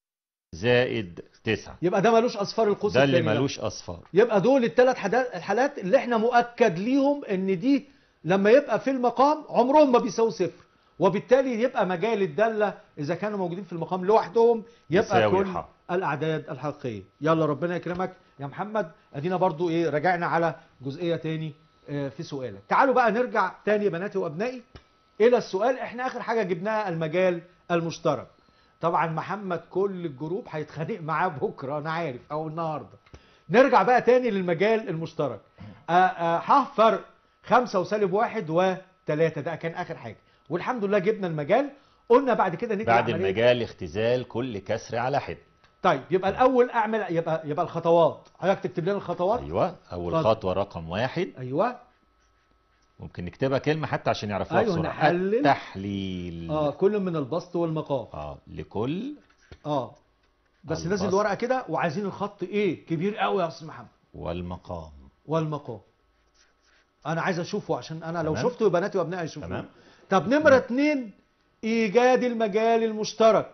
زائد 9 يبقى ده ملوش اصفار القوس ده اللي التاني ده. ملوش اصفار يبقى دول الثلاث الحالات اللي احنا مؤكد ليهم ان دي لما يبقى في المقام عمرهم ما بيساووا صفر وبالتالي يبقى مجال الداله اذا كانوا موجودين في المقام لوحدهم يبقى يساوي كل ح. الاعداد الحقيقيه يلا ربنا يكرمك يا محمد ادينا برضو ايه رجعنا على جزئيه تاني آه، في سؤالك تعالوا بقى نرجع تاني يا بناتي وابنائي الى السؤال احنا اخر حاجه جبناها المجال المشترك طبعا محمد كل الجروب هيتخانق معاه بكره انا عارف او النهارده نرجع بقى تاني للمجال المشترك آه، آه، ح فرق خمسة وسالب واحد وثلاثة ده كان آخر حاجة والحمد لله جبنا المجال قلنا بعد كده نيجي بعد لعملية- المجال اختزال كل كسر على حد طيب يبقى الأول أعمل يبقى يبقى الخطوات حضرتك تكتب لنا الخطوات ايوه اول اتفضل. خطوه رقم واحد أيوه ممكن نكتبها كلمه حتى عشان يعرفوها أيوة، بسرعه نحلل. التحليل اه كل من البسط والمقام اه لكل اه بس البسط. نازل الورقة كده وعايزين الخط إيه كبير قوي يا أستاذ محمد والمقام والمقام أنا عايز أشوفه عشان أنا لو تمام. شفته يبقى بناتي وأبنائي يشوفوه تمام طب نمرة اتنين إيجاد المجال المشترك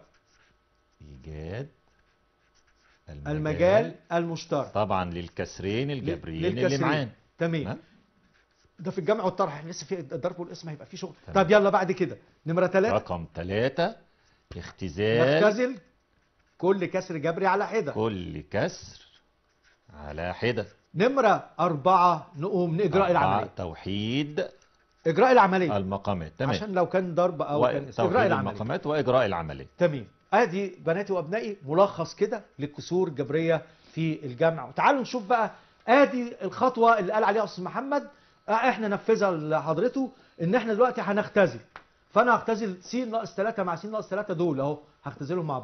ايجاد المجال المشترك طبعا للكسرين الجبريين اللي للكسرين. معانا تمام تمام ده في الجمع والطرح احنا لسه في الضرب والقسم هيبقى في شغل تمام. طب يلا بعد كده نمرة ثلاثة رقم ثلاثة اختزال نختزل كل كسر جبري على حدة كل كسر على حدة نمرة أربعة نقوم إجراء أربعة، العملية توحيد إجراء العملية المقامات تمام عشان لو كان ضرب أو و- كان إجراء توحيد العملية المقامات واجراء العمليه تمام ادي بناتي وابنائي ملخص كده للكسور الجبريه في الجمع وتعالوا نشوف بقى ادي الخطوه اللي قال عليها استاذ محمد آه، احنا نفذها لحضرته ان احنا دلوقتي هنختزل فانا هختزل س ناقص 3 مع س ناقص 3 دول اهو هختزلهم مع بعض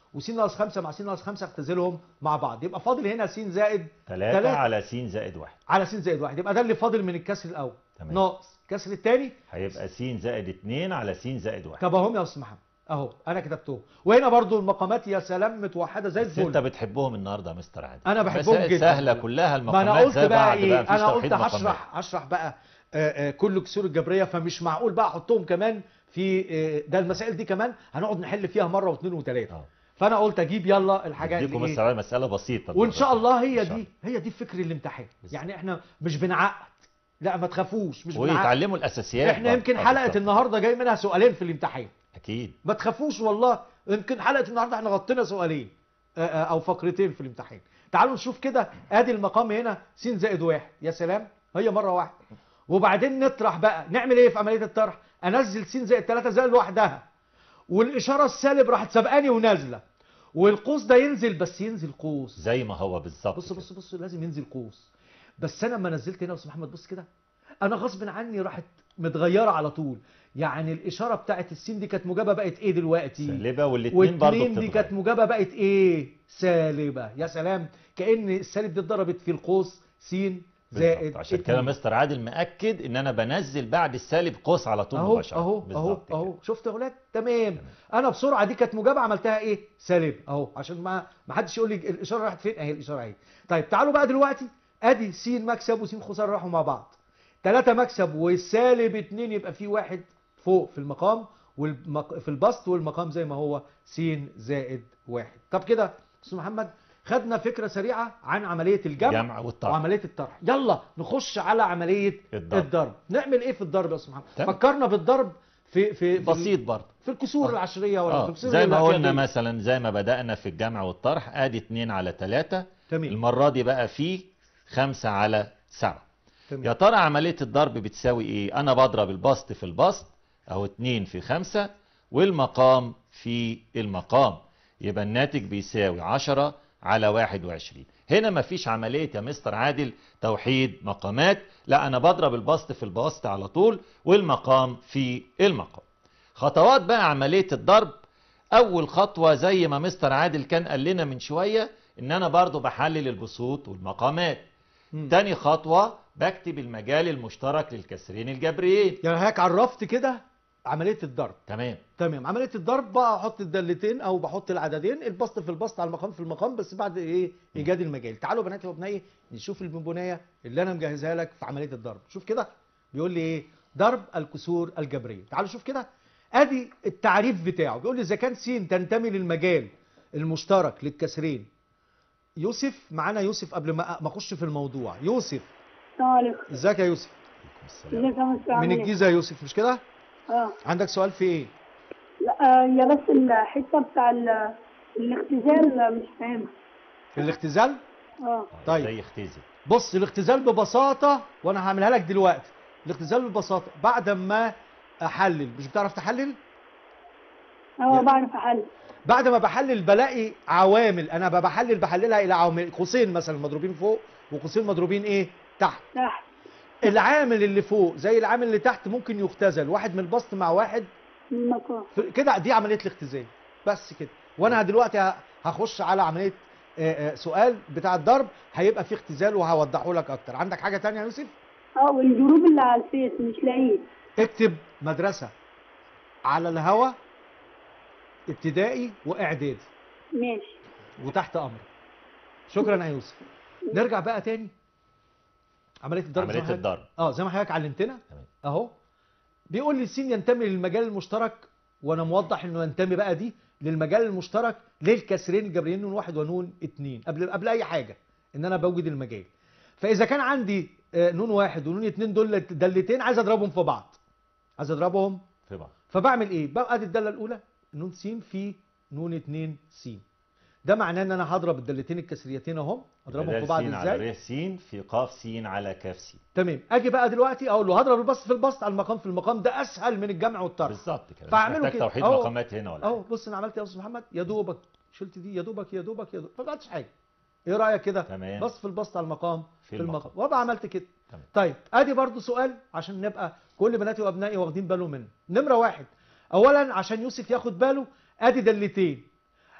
وس ناقص 5 مع س ناقص 5 اختزلهم مع بعض يبقى فاضل هنا س زائد 3 تلاتة. على س زائد 1 على س زائد 1 يبقى ده اللي فاضل من الكسر الاول تمام. ناقص الكسر الثاني هيبقى س زائد 2 على س زائد 1 طب اهم يا استاذ محمد اهو انا كتبتهم وهنا برضو المقامات يا سلام متوحده زي بس انت الفل بتحبهم النهارده يا مستر عادل أنا بحبهم مسائل جدا. سهله كلها ما انا المقامات قلت زي بقى بعض ايه بقى مفيش انا قلت توحيد مقامات. هشرح هشرح بقى آه، آه، كل كسور الجبريه فمش معقول بقى احطهم كمان في آه، ده المسائل دي كمان هنقعد نحل فيها مره واثنين وثلاثه اه فانا قلت اجيب يلا الحاجات اديكم اللي بس إيه؟ على مساله بسيطه وان شاء الله هي إن شاء دي هي دي فكر الامتحان بالظبط. يعني احنا مش بنعقد لا ما تخافوش مش بنعقد ويتعلموا الاساسيات احنا برضه. يمكن آه، حلقه بالظبط. النهارده جاي منها سؤالين في الامتحان اكيد ما تخافوش والله يمكن حلقه النهارده احنا غطينا سؤالين آه، آه، او فقرتين في الامتحان تعالوا نشوف كده ادي المقام هنا س زائد واحد يا سلام هي مره واحده وبعدين نطرح بقى نعمل ايه في عمليه الطرح انزل س زائد 3 زائد لوحدها والاشاره السالب راحت سبقاني ونازله والقوس ده ينزل بس ينزل قوس زي ما هو بالظبط بص كده. بص بص لازم ينزل قوس بس انا لما نزلت هنا يا استاذ محمد بص كده انا غصب عني راحت متغيره على طول يعني الاشاره بتاعت السين دي كانت موجبه بقت ايه دلوقتي سالبه والاثنين برضه والاتنين دي كانت بتتغير. موجبه بقت ايه سالبه يا سلام كان السالب دي اتضربت في القوس س زائد بالظبط. عشان كده اتنين. مستر عادل مأكد ان انا بنزل بعد السالب قوس على طول اهو مباشره اهو اهو بالظبط كده. اهو شفت يا اولاد تمام انا بسرعه دي كانت موجبه عملتها ايه سالب اهو عشان ما ما حدش يقول لي الاشاره راحت فين اهي الاشاره اهي طيب تعالوا بقى دلوقتي ادي س مكسب وس خساره راحوا مع بعض 3 مكسب والسالب 2 يبقى في واحد فوق في المقام والمق... في البسط والمقام زي ما هو س زائد واحد طب كده استاذ محمد خدنا فكره سريعه عن عمليه الجمع جمع والطرح وعمليه الطرح يلا نخش على عمليه الضرب. الضرب نعمل ايه في الضرب يا استاذ محمد تمام. فكرنا بالضرب في في في بسيط برضه في الكسور آه. العشريه ولا في اه الكسور زي ما قلنا الاعتيادية. مثلا زي ما بدأنا في الجمع والطرح ادي 2 على 3 تمام المرة دي بقى في 5 على 7 تمام. يا ترى عملية الضرب بتساوي ايه انا بضرب البسط في البسط اهو 2 في 5 والمقام في المقام يبقى الناتج بيساوي 10 على 21 هنا مفيش عملية يا مستر عادل توحيد مقامات لا انا بضرب البسط في البسط على طول والمقام في المقام خطوات بقى عملية الضرب اول خطوة زي ما مستر عادل كان قال لنا من شوية ان انا برضو بحلل البسوط والمقامات مم. تاني خطوة بكتب المجال المشترك للكسرين الجبريين يعني هيك عرفت كده عمليه الضرب تمام تمام عمليه الضرب بقى احط الدالتين او بحط العددين البسط في البسط على المقام في المقام بس بعد ايه ايجاد المجال تعالوا بناتي وابنائي نشوف البونبونيه اللي انا مجهزها لك في عمليه الضرب شوف كده بيقول لي ايه ضرب الكسور الجبريه تعالوا شوف كده ادي التعريف بتاعه بيقول لي اذا كان س تنتمي للمجال المشترك للكسرين يوسف معانا يوسف قبل ما ما اخش في الموضوع يوسف السلام عليكم ازيك يا يوسف السلام. ازيك يا مستر من عامل ايه؟ الجيزه يا يوسف مش كده اه عندك سؤال في ايه لا آه، هي بس الحته بتاع ال- الاختزال مش فاهمها الاختزال اه طيب. زي اختزل بص الاختزال ببساطة وانا هعملها لك دلوقتي الاختزال ببساطة بعد ما احلل مش بتعرف تحلل اه يا- بعرف احل بعد ما بحلل بلاقي عوامل انا ب- بحلل بحللها الى عوامل قوسين مثلا مضروبين فوق وقوسين مضروبين ايه تحت تحت العامل اللي فوق زي العامل اللي تحت ممكن يختزل واحد من البسط مع واحد المقام في- كده دي عملية الاختزال بس كده وانا دلوقتي ه- هخش على عملية آه، آه، سؤال بتاع الضرب هيبقى فيه اختزال وهوضحه لك اكتر عندك حاجة تانية يا يوسف اه والجروب اللي على الفيس مش لاقيه اكتب مدرسة على الهوا ابتدائي واعدادي ماشي وتحت امر شكرا يا يوسف نرجع بقى تاني عمليه الضرب زي ما عملية حضرتك- الضرب اه زي ما حضرتك علمتنا تمام. اهو بيقول لي السين ينتمي للمجال المشترك وانا موضح انه ينتمي بقى دي للمجال المشترك للكسرين الجبريين نون واحد ونون اتنين قبل قبل اي حاجه ان انا بوجد المجال فاذا كان عندي آه، نون واحد ونون اتنين دول دلتين عايز اضربهم في بعض عايز اضربهم في بعض فبعمل ايه بقى ادي الداله الاولى نون س في نون 2 س ده معناه ان انا هضرب الدالتين الكسريتين اهم اضربهم بدل في بعض س على ازاي ر س في ق س على ك س تمام اجي بقى دلوقتي اقول له هضرب البسط في البسط على المقام في المقام ده اسهل من الجمع والطرح بالظبط كده مش فاعمله محتاج كده. توحيد أهو. مقامات هنا ولا اهو حاجة. بص انا عملت ايه يا استاذ محمد يا دوبك شلت دي يا دوبك يا دوبك يا دوبك ما بقتش حاجه ايه رايك كده تمام. بسط في البسط على المقام في في المقام المقام. وابقى عملت كده تمام. طيب ادي برضو سؤال عشان نبقى كل بناتي وابنائي واخدين بالهم منه نمره واحد اولا عشان يوسف ياخد باله ادي دلتين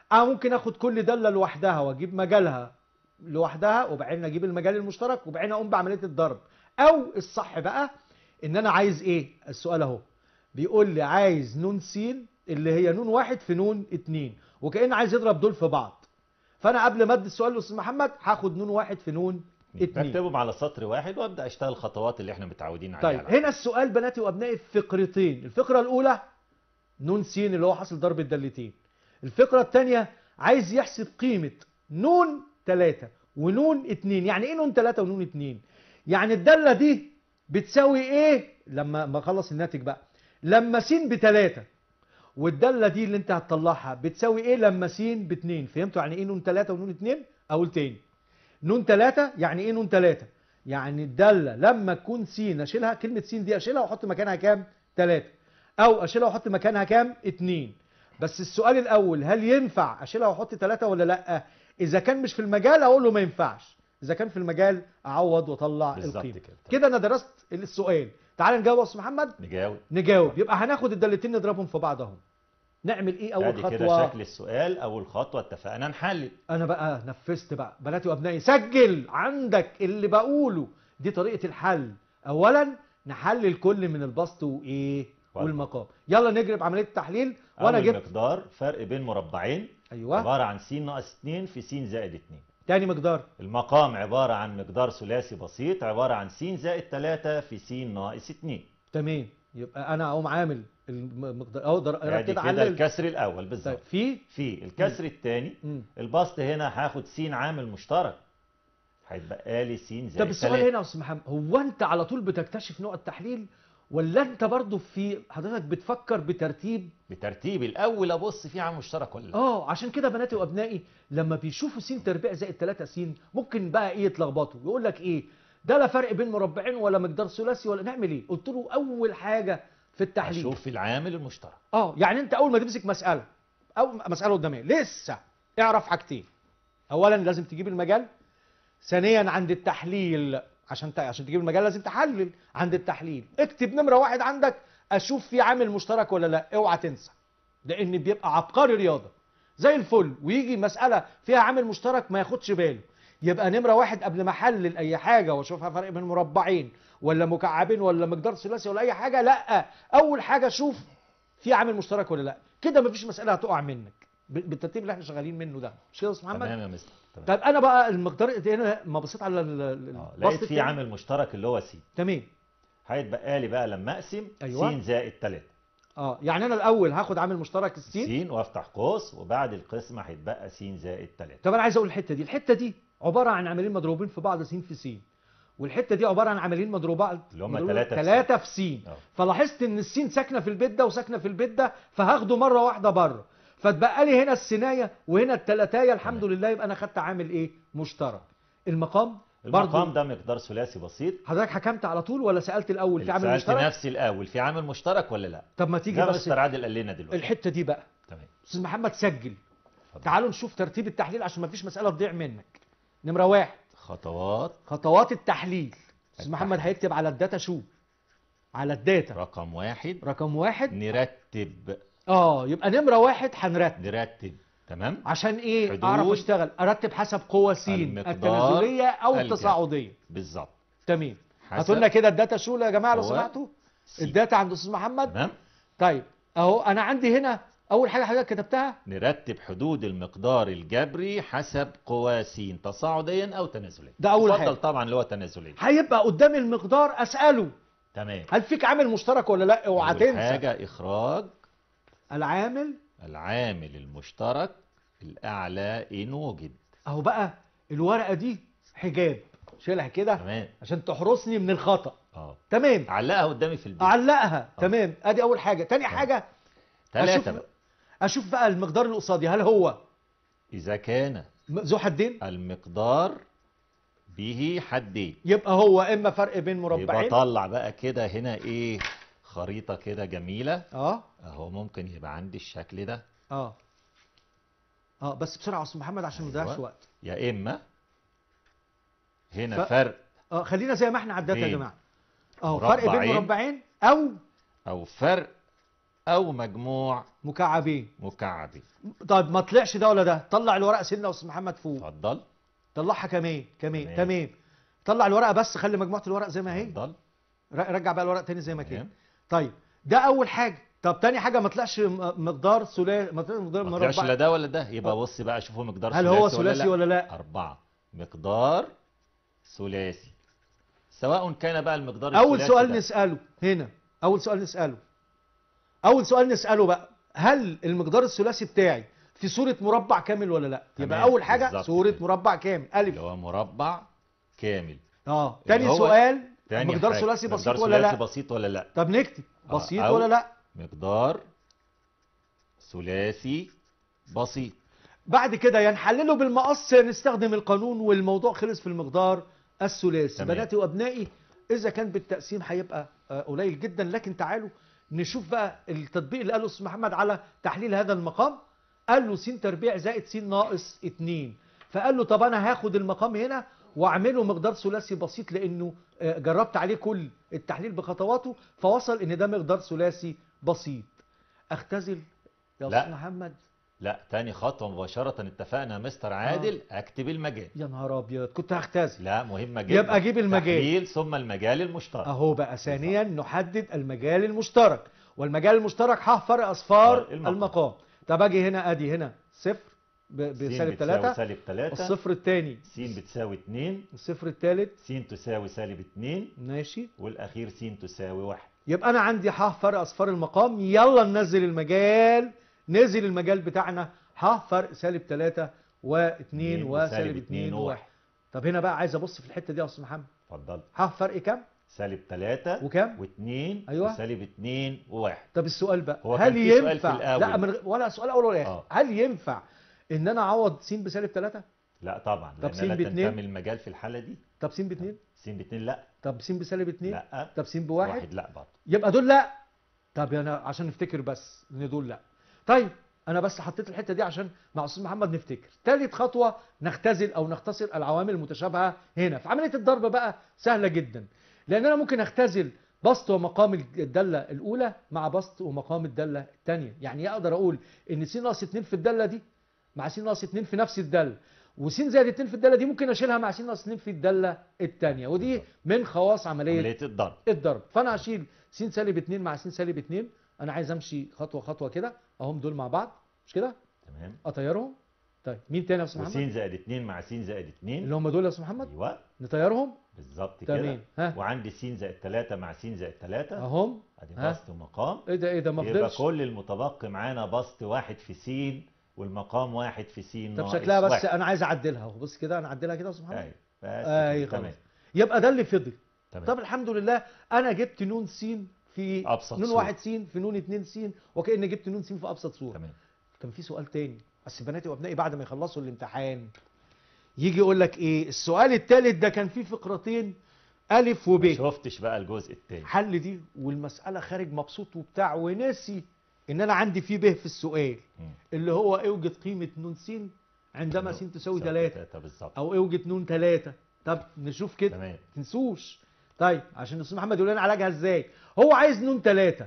اه ممكن اخد كل داله لوحدها واجيب مجالها لوحدها وبعدين اجيب المجال المشترك وبعدين اقوم بعمليه الضرب او الصح بقى ان انا عايز ايه السؤال اهو بيقول لي عايز نون س اللي هي نون واحد في نون اتنين وكأن عايز يضرب دول في بعض فانا قبل ما ادي السؤال لاستاذ محمد هاخد نون واحد في نون اتنين بكتبهم على سطر واحد وابدا اشتغل الخطوات اللي احنا متعودين عليها طيب على هنا السؤال بناتي وابنائي في فقرتين الفقره الاولى نون س اللي هو حاصل ضرب الدالتين الفقره الثانيه عايز يحسب قيمه نون 3 ونون 2 يعني ايه نون 3 ونون 2 يعني الداله دي بتساوي ايه لما ما اخلص الناتج بقى لما س بتلاتة والداله دي اللي انت هتطلعها بتساوي ايه لما س باتنين فهمتوا يعني ايه نون 3 ونون 2 اقول تاني نون 3 يعني ايه نون 3 يعني الداله لما تكون س اشيلها كلمه س دي اشيلها واحط مكانها كام 3 او اشيلها واحط مكانها كام 2 بس السؤال الاول هل ينفع اشيلها واحط 3 ولا لا اذا كان مش في المجال اقول له ما ينفعش اذا كان في المجال اعوض واطلع بالظبط القيمه كده. كده انا درست السؤال تعال نجاوب يا استاذ محمد نجاوب نجاوب يبقى هناخد الدالتين نضربهم في بعض اهو نعمل ايه اول ادي كده خطوه شكل السؤال اول خطوه اتفقنا نحلل انا بقى نفذت بقى بناتي وابنائي سجل عندك اللي بقوله دي طريقه الحل اولا نحلل كل من البسط وايه والمقام. والمقام يلا نجري بعمليه التحليل وانا اول جبت مقدار فرق بين مربعين ايوه عباره عن س ناقص 2 في س زائد 2 تاني مقدار المقام عباره عن مقدار ثلاثي بسيط عباره عن س زائد 3 في س ناقص 2 تمام يبقى انا اقوم عامل المقدار اهو در- انا ادي كده كده علل الكسر الاول طيب بالظبط في في الكسر الثاني مم. البسط هنا هاخد س عامل مشترك هيتبقى لي س زائد طب السؤال 3 هنا يا استاذ محمد هو انت على طول بتكتشف نوع التحليل ولا انت برضو في حضرتك بتفكر بترتيب بترتيب الاول ابص فيه عامل مشترك ولا لا اه عشان كده بناتي وابنائي لما بيشوفوا س تربيع زائد 3 س ممكن بقى ايه يتلخبطوا يقول لك ايه ده لا فرق بين مربعين ولا مقدار ثلاثي ولا نعمل ايه قلت له اول حاجه في التحليل اشوف العامل المشترك اه يعني انت اول ما تمسك مساله او مساله قداميه لسه اعرف حاجتين اولا لازم تجيب المجال ثانيا عند التحليل عشان ت... عشان تجيب المجال لازم تحلل عند التحليل اكتب نمره واحد عندك اشوف في عامل مشترك ولا لا اوعى تنسى لان بيبقى عبقري رياضه زي الفل ويجي مساله فيها عامل مشترك ما ياخدش باله يبقى نمره واحد قبل ما احلل اي حاجه واشوفها فرق بين مربعين ولا مكعبين ولا مقدار ثلاثي ولا اي حاجه لا اول حاجه شوف في عامل مشترك ولا لا كده مفيش مساله هتقع منك ب- بالترتيب اللي احنا شغالين منه ده مش كده يا استاذ محمد تمام يا مستر تمام طيب انا بقى المقدار هنا ما بصيت على ال- ال- اه البسط لقيت في التاني. عامل مشترك اللي هو س تمام هيتبقى لي بقى لما اقسم أيوة. س زائد 3 اه يعني انا الاول هاخد عامل مشترك السين س وافتح قوس وبعد القسمه هيتبقى س زائد 3 طب انا عايز اقول الحته دي الحته دي عباره عن عاملين مضروبين في بعض س في س والحته دي عباره عن عاملين مضروبات اللي هم تلاتة في ثلاثه في س اه. فلاحظت ان السين ساكنه في البيت ده وساكنه في البيت ده فهاخده مره واحده بره فتبقى لي هنا السينايه وهنا التلاتايه الحمد لله يبقى انا خدت عامل ايه مشترك المقام المقام برضو ده مقدار ثلاثي بسيط حضرتك حكمت على طول ولا سالت الاول في عامل سألت مشترك نفسي الاول في عامل مشترك ولا لا طب ما تيجي ده بس مستر عادل قال لنا دلوقتي الحته دي بقى تمام استاذ محمد سجل اتفضل. تعالوا نشوف ترتيب التحليل عشان ما فيش مساله تضيع منك نمره واحد خطوات خطوات التحليل استاذ التحليل. محمد هيكتب على الداتا شو على الداتا رقم واحد رقم واحد نرتب اه يبقى نمره واحد هنرتب نرتب تمام عشان ايه حدود اعرف اشتغل ارتب حسب قوه س المقدار التنازليه او الجذري. التصاعديه بالظبط تمام حسب هاتوا لنا كده الداتا شو يا جماعه لو هو سمحتوا س. الداتا عند استاذ محمد تمام طيب اهو انا عندي هنا اول حاجه حضرتك كتبتها نرتب حدود المقدار الجبري حسب قواسين تصاعديا او تنازليا ده أول يفضل حاجة. طبعا اللي هو تنازليا هيبقى قدامي المقدار اساله تمام هل فيك عامل مشترك ولا لا اوعى أول تنسى حاجه اخراج العامل العامل المشترك الاعلى ان وجد اهو بقى الورقه دي حجاب شيلها كده تمام عشان تحرسني من الخطا اه تمام علقها قدامي في البيت اعلقها تمام ادي اول حاجه تاني حاجه ثلاثه أشوف- بقى اشوف بقى المقدار اللي قصادي هل هو اذا كان م- ذو حدين المقدار به حدين يبقى هو اما فرق بين يبقى مربعين طلع بقى كده هنا ايه خريطه كده جميله اه اهو ممكن يبقى عندي الشكل ده اه اه بس بسرعه يا استاذ محمد عشان ما نضيعش أيوة. وقت يا اما هنا ف- فرق اه خلينا زي ما احنا على الداتا يا بين جماعه اه فرق بين مربعين. مربعين او او فرق او مجموع مكعبين مكعبين طيب ما طلعش ده ولا ده طلع الورقه سنه يا استاذ محمد فوق اتفضل طلعها كمان كمان تمام. تمام طلع الورقه بس خلي مجموعه الورق زي ما هي اتفضل ر- رجع بقى الورق تاني زي ما كان تمام. طيب ده اول حاجه طب تاني حاجه ما طلعش م- مقدار ثلاثي ما طلعش مقدار ما طلعش مربع لا ده ولا ده يبقى بص بقى شوفوا مقدار هل هو ثلاثي ثلاثي ولا لا أربعة مقدار ثلاثي سواء كان بقى المقدار اول الثلاثي سؤال ده نساله هنا اول سؤال نساله اول سؤال نساله بقى هل المقدار الثلاثي بتاعي في صوره مربع كامل ولا لا يبقى تمام، اول حاجه بالظبط صوره كده. مربع كامل اللي الف هو مربع كامل اه اللي تاني هو سؤال تاني مقدار حاجة، ثلاثي بسيط مقدار ولا ثلاثي لا بسيط ولا لا طب نكتب آه، بسيط أو ولا لا مقدار ثلاثي بسيط بعد كده يا نحلله بالمقص يا نستخدم القانون والموضوع خلص في المقدار الثلاثي تمام. بناتي وابنائي اذا كان بالتقسيم هيبقى آه، قليل جدا لكن تعالوا نشوف بقى التطبيق اللي قاله استاذ محمد على تحليل هذا المقام قال له س تربيع زائد س ناقص 2 فقال له طب انا هاخد المقام هنا واعمله مقدار ثلاثي بسيط لانه آه، جربت عليه كل التحليل بخطواته فوصل ان ده مقدار ثلاثي بسيط اختزل يا لا. استاذ محمد لا تاني خطوة مباشرة اتفقنا يا مستر عادل اكتب المجال يا نهار ابيض كنت هختزل لا مهمة جدا يبقى أجيب المجال. تحليل ثم المجال المشترك اهو بقى ثانيا نحدد المجال المشترك والمجال المشترك ح فرق اصفار فرق المقام. المقام طب اجي هنا ادي هنا صفر ب- س بسالب بتساوي 3 سالب 3 الصفر الثاني س بتساوي 2 الصفر الثالث س تساوي سالب 2 ماشي والاخير س تساوي 1 يبقى انا عندي ح فرق اصفار المقام يلا ننزل المجال نزل المجال بتاعنا ح فرق سالب 3 و2 اتنين وسالب وسالب 2 اتنين و1 طب هنا بقى عايز ابص في الحته دي يا استاذ محمد اتفضل ح فرق كام سالب 3 وكام؟ و2 أيوة. وسالب 2 و1 طب السؤال بقى هو هل كان في سؤال في ينفع الأول. لا من غ- ولا سؤال اول ولا اخر آه. هل ينفع ان انا اعوض س بسالب 3 لا طبعا طب لان س لا باتنين؟ تنتمي المجال في الحالة دي طب س ب 2 س ب 2 لا طب س بسالب 2 لا طب س بواحد واحد لا برضه يبقى دول لا طب انا عشان نفتكر بس ان دول لا طيب انا بس حطيت الحته دي عشان مع استاذ محمد نفتكر ثالث خطوه نختزل او نختصر العوامل المتشابهه هنا في عمليه الضرب بقى سهله جدا لان انا ممكن اختزل بسط ومقام الداله الاولى مع بسط ومقام الداله الثانيه يعني اقدر اقول ان س ناقص 2 في الداله دي مع س ناقص 2 في نفس الداله وس زائد 2 في الداله دي ممكن اشيلها مع س ناقص 2 في الداله الثانيه ودي من خواص عمليه عملية الضرب الضرب فانا هشيل س سالب 2 مع س سالب 2 انا عايز امشي خطوه خطوه كده اهم دول مع بعض مش كده تمام اطيرهم طيب مين تاني يا استاذ وس محمد زائد 2 مع س زائد 2 اللي هم دول يا استاذ محمد ايوه نطيرهم بالظبط تمام. كده ها. وعندي س زائد 3 مع س زائد 3 اهم ادي ها. بسط ومقام ايه ده ايه ده ما يبقى فضلش كل المتبقي معانا بسط واحد في س والمقام واحد في س طب ناقص شكلها بس واحد. انا عايز اعدلها اهو بص كده انا اعدلها كده يا استاذ محمد ايوه بس اي كده. خلاص يبقى ده اللي فضل تمام طب الحمد لله انا جبت نون س في أبسط نون صورة. واحد س في نون اتنين س وكأني جبت نون س في ابسط صوره تمام كان في سؤال تاني بس بناتي وابنائي بعد ما يخلصوا الامتحان يجي يقول لك ايه السؤال التالت ده كان فيه فقرتين الف ما وب شفتش بقى الجزء الثاني حل دي والمساله خارج مبسوط وبتاع وناسي ان انا عندي فيه ب في السؤال اللي هو اوجد قيمه نون س عندما س تساوي 3 بالظبط او اوجد نون 3 طب نشوف كده تمام تنسوش طيب عشان الاستاذ محمد يقول لنا علاجها ازاي هو عايز نون 3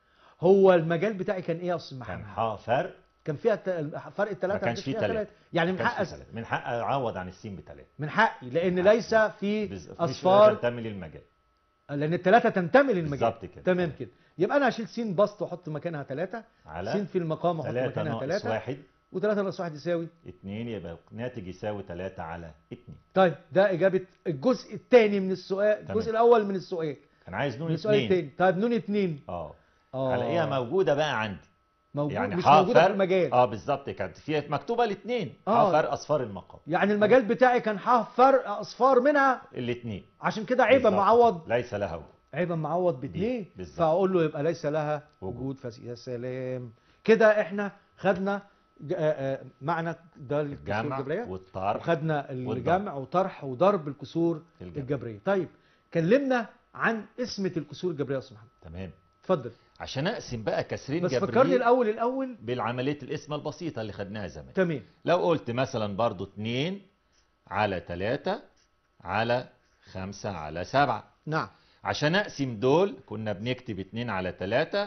هو المجال بتاعي كان ايه يا استاذ كان محمد ح فرق كان فيها ت- فرق الثلاثه ما كانش فيه تلاتة. يعني ما من كانش حق في ثلاثة. من حق اعوض عن السين بثلاثة من حقي لان من حقي. ليس في بز- مفيش اصفار تنتمي للمجال لان الثلاثه تنتمي للمجال بالظبط كده. تمام كده يبقى انا هشيل س بسط واحط مكانها ثلاثه س على في المقام واحط 3 مكانها ناقص ثلاثه واحد و3 ناقص 1 يساوي 2 يبقى الناتج يساوي 3 على 2 طيب ده اجابه الجزء الثاني من السؤال تمام. الجزء الاول من السؤال كان عايز نون من السؤال 2 الثاني طيب نون 2 اه اه هلاقيها موجوده بقى عندي موجود يعني مش ح موجوده فرق في المجال اه بالظبط كانت فيها مكتوبه الاثنين آه. ح فرق اصفار المقام يعني المجال بتاعي كان ح فرق اصفار منها الاثنين عشان كده عيبا بالظبط. معوض ليس لها وجود. عيبا معوض باثنين بالظبط. فاقول له يبقى ليس لها وجود. وجود فس يا سلام كده احنا خدنا ج- آه، آه، معنى ده الكسور الجمع الجبريه والطرح وخدنا الجمع وطرح وضرب الكسور الجبرية. الجبريه طيب كلمنا عن قسمه الكسور الجبريه يا استاذ محمد تمام اتفضل عشان اقسم بقى كسرين بس جبريين فكرني الاول الاول بالعمليه القسمه البسيطه اللي خدناها زمان تمام لو قلت مثلا برضو 2 على 3 على 5 على 7 نعم عشان اقسم دول كنا بنكتب 2 على 3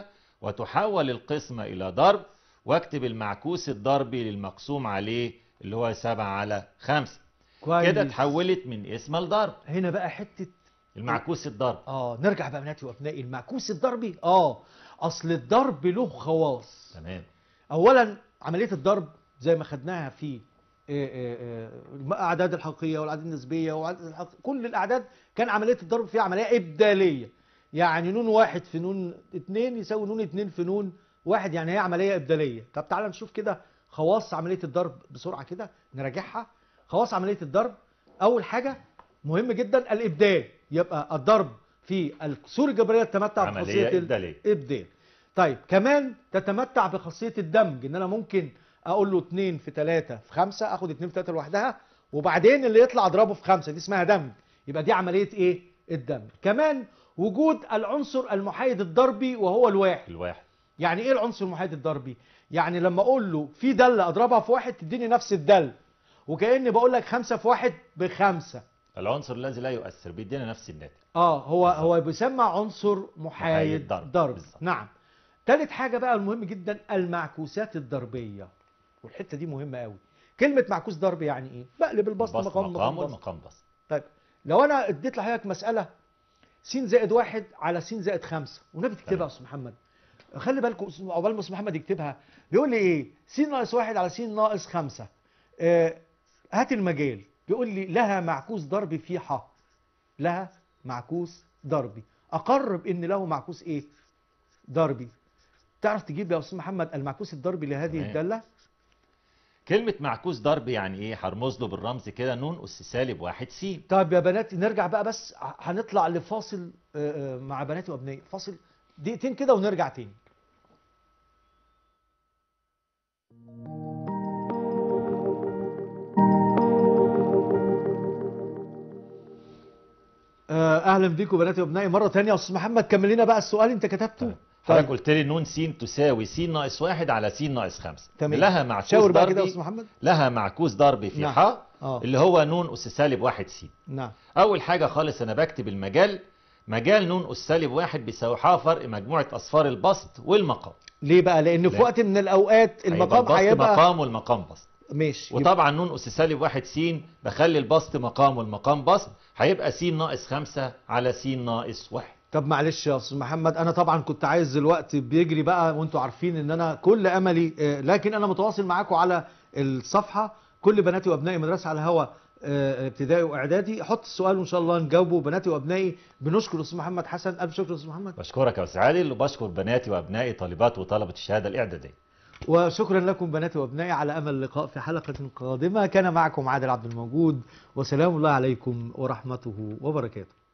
وتحول القسمة إلى ضرب واكتب المعكوس الضربي للمقسوم عليه اللي هو 7 على 5 كويس كده اتحولت من اسم لضرب هنا بقى حته المعكوس الضرب اه نرجع بقى بناتي وابنائي المعكوس الضربي اه اصل الضرب له خواص تمام اولا عمليه الضرب زي ما خدناها في آه، آه، آه، الاعداد الحقيقيه والاعداد النسبيه والاعداد الحق... كل الاعداد كان عمليه الضرب فيها عمليه ابداليه يعني نون واحد في نون اتنين يساوي نون اتنين في نون واحد يعني هي عمليه ابداليه طب تعالى نشوف كده خواص عمليه الضرب بسرعه كده نراجعها خواص عمليه الضرب اول حاجه مهم جدا الابدال يبقى الضرب في الكسور الجبريه تتمتع عملية بخاصيه ال- إبدالية. ابدال طيب كمان تتمتع بخاصيه الدمج ان انا ممكن اقول له 2 في 3 في 5 اخد 2 في 3 لوحدها وبعدين اللي يطلع اضربه في 5 دي اسمها دمج يبقى دي عمليه ايه الدمج كمان وجود العنصر المحايد الضربي وهو الواحد الواحد يعني ايه العنصر المحايد الضربي يعني لما اقول له في داله اضربها في واحد تديني نفس الدل وكاني بقول لك 5 في واحد بخمسة العنصر الذي لا يؤثر بيدينا نفس الناتج اه هو بالظبط. هو بيسمى عنصر محايد محايد ضرب, ضرب. ضرب. بالظبط. نعم تالت حاجه بقى المهم جدا المعكوسات الضربيه والحته دي مهمه قوي كلمه معكوس ضرب يعني ايه بقلب البسط البسط مقام مقام مقام بسط والمقام بسط طيب لو انا اديت لحضرتك مساله س زائد واحد على س زائد خمسة والنبي تكتبها يا استاذ محمد خلي بالكم أستاذ- عقبال ما استاذ محمد يكتبها بيقول لي ايه س ناقص واحد على س ناقص خمسة آه هات المجال بيقول لي لها معكوس ضربي في ح لها معكوس ضربي اقرب ان له معكوس ايه ضربي تعرف تجيب لي يا استاذ محمد المعكوس الضربي لهذه تمام. الداله كلمة معكوس ضرب يعني ايه هرمز له بالرمز كده نون أس سالب واحد س طيب يا بناتي نرجع بقى بس ه- هنطلع لفاصل آه، آه، مع بناتي وابنائي فاصل دقيقتين كده ونرجع تاني آه، اهلا بيكم بناتي وابنائي مره تانية يا استاذ محمد كمل لنا بقى السؤال انت كتبته حضرتك قلت لي نون س تساوي س ناقص واحد على س ناقص خمسة تمام. لها معكوس شاور بقى كده يا ضربي استاذ محمد لها معكوس ضربي في نعم. ح اه اللي هو نون أس سالب واحد س نعم أول حاجة خالص أنا بكتب المجال مجال نون أس سالب واحد بيساوي ح فرق مجموعة أصفار البسط والمقام ليه بقى لان في لا. وقت من الاوقات هيبقى المقام البسط هيبقى مقام والمقام بسط ماشي وطبعا نون أس سالب واحد س بخلي البسط مقام والمقام بسط هيبقى س ناقص خمسة على س ناقص واحد طب معلش يا استاذ محمد انا طبعا كنت عايز الوقت بيجري بقى وانتوا عارفين ان انا كل املي آه، لكن انا متواصل معاكم على الصفحه كل بناتي وابنائي مدرسه على الهوا آه، ابتدائي واعدادي حط السؤال وان شاء الله نجاوبه بناتي وابنائي بنشكر استاذ محمد حسن الف شكر استاذ محمد بشكرك يا أستاذ عادل وبشكر بناتي وأبنائي طالبات وطلبة الشهادة الإعدادية وشكرا لكم بناتي وابنائي على امل اللقاء في حلقه قادمه كان معكم عادل عبد الموجود وسلام الله عليكم ورحمته وبركاته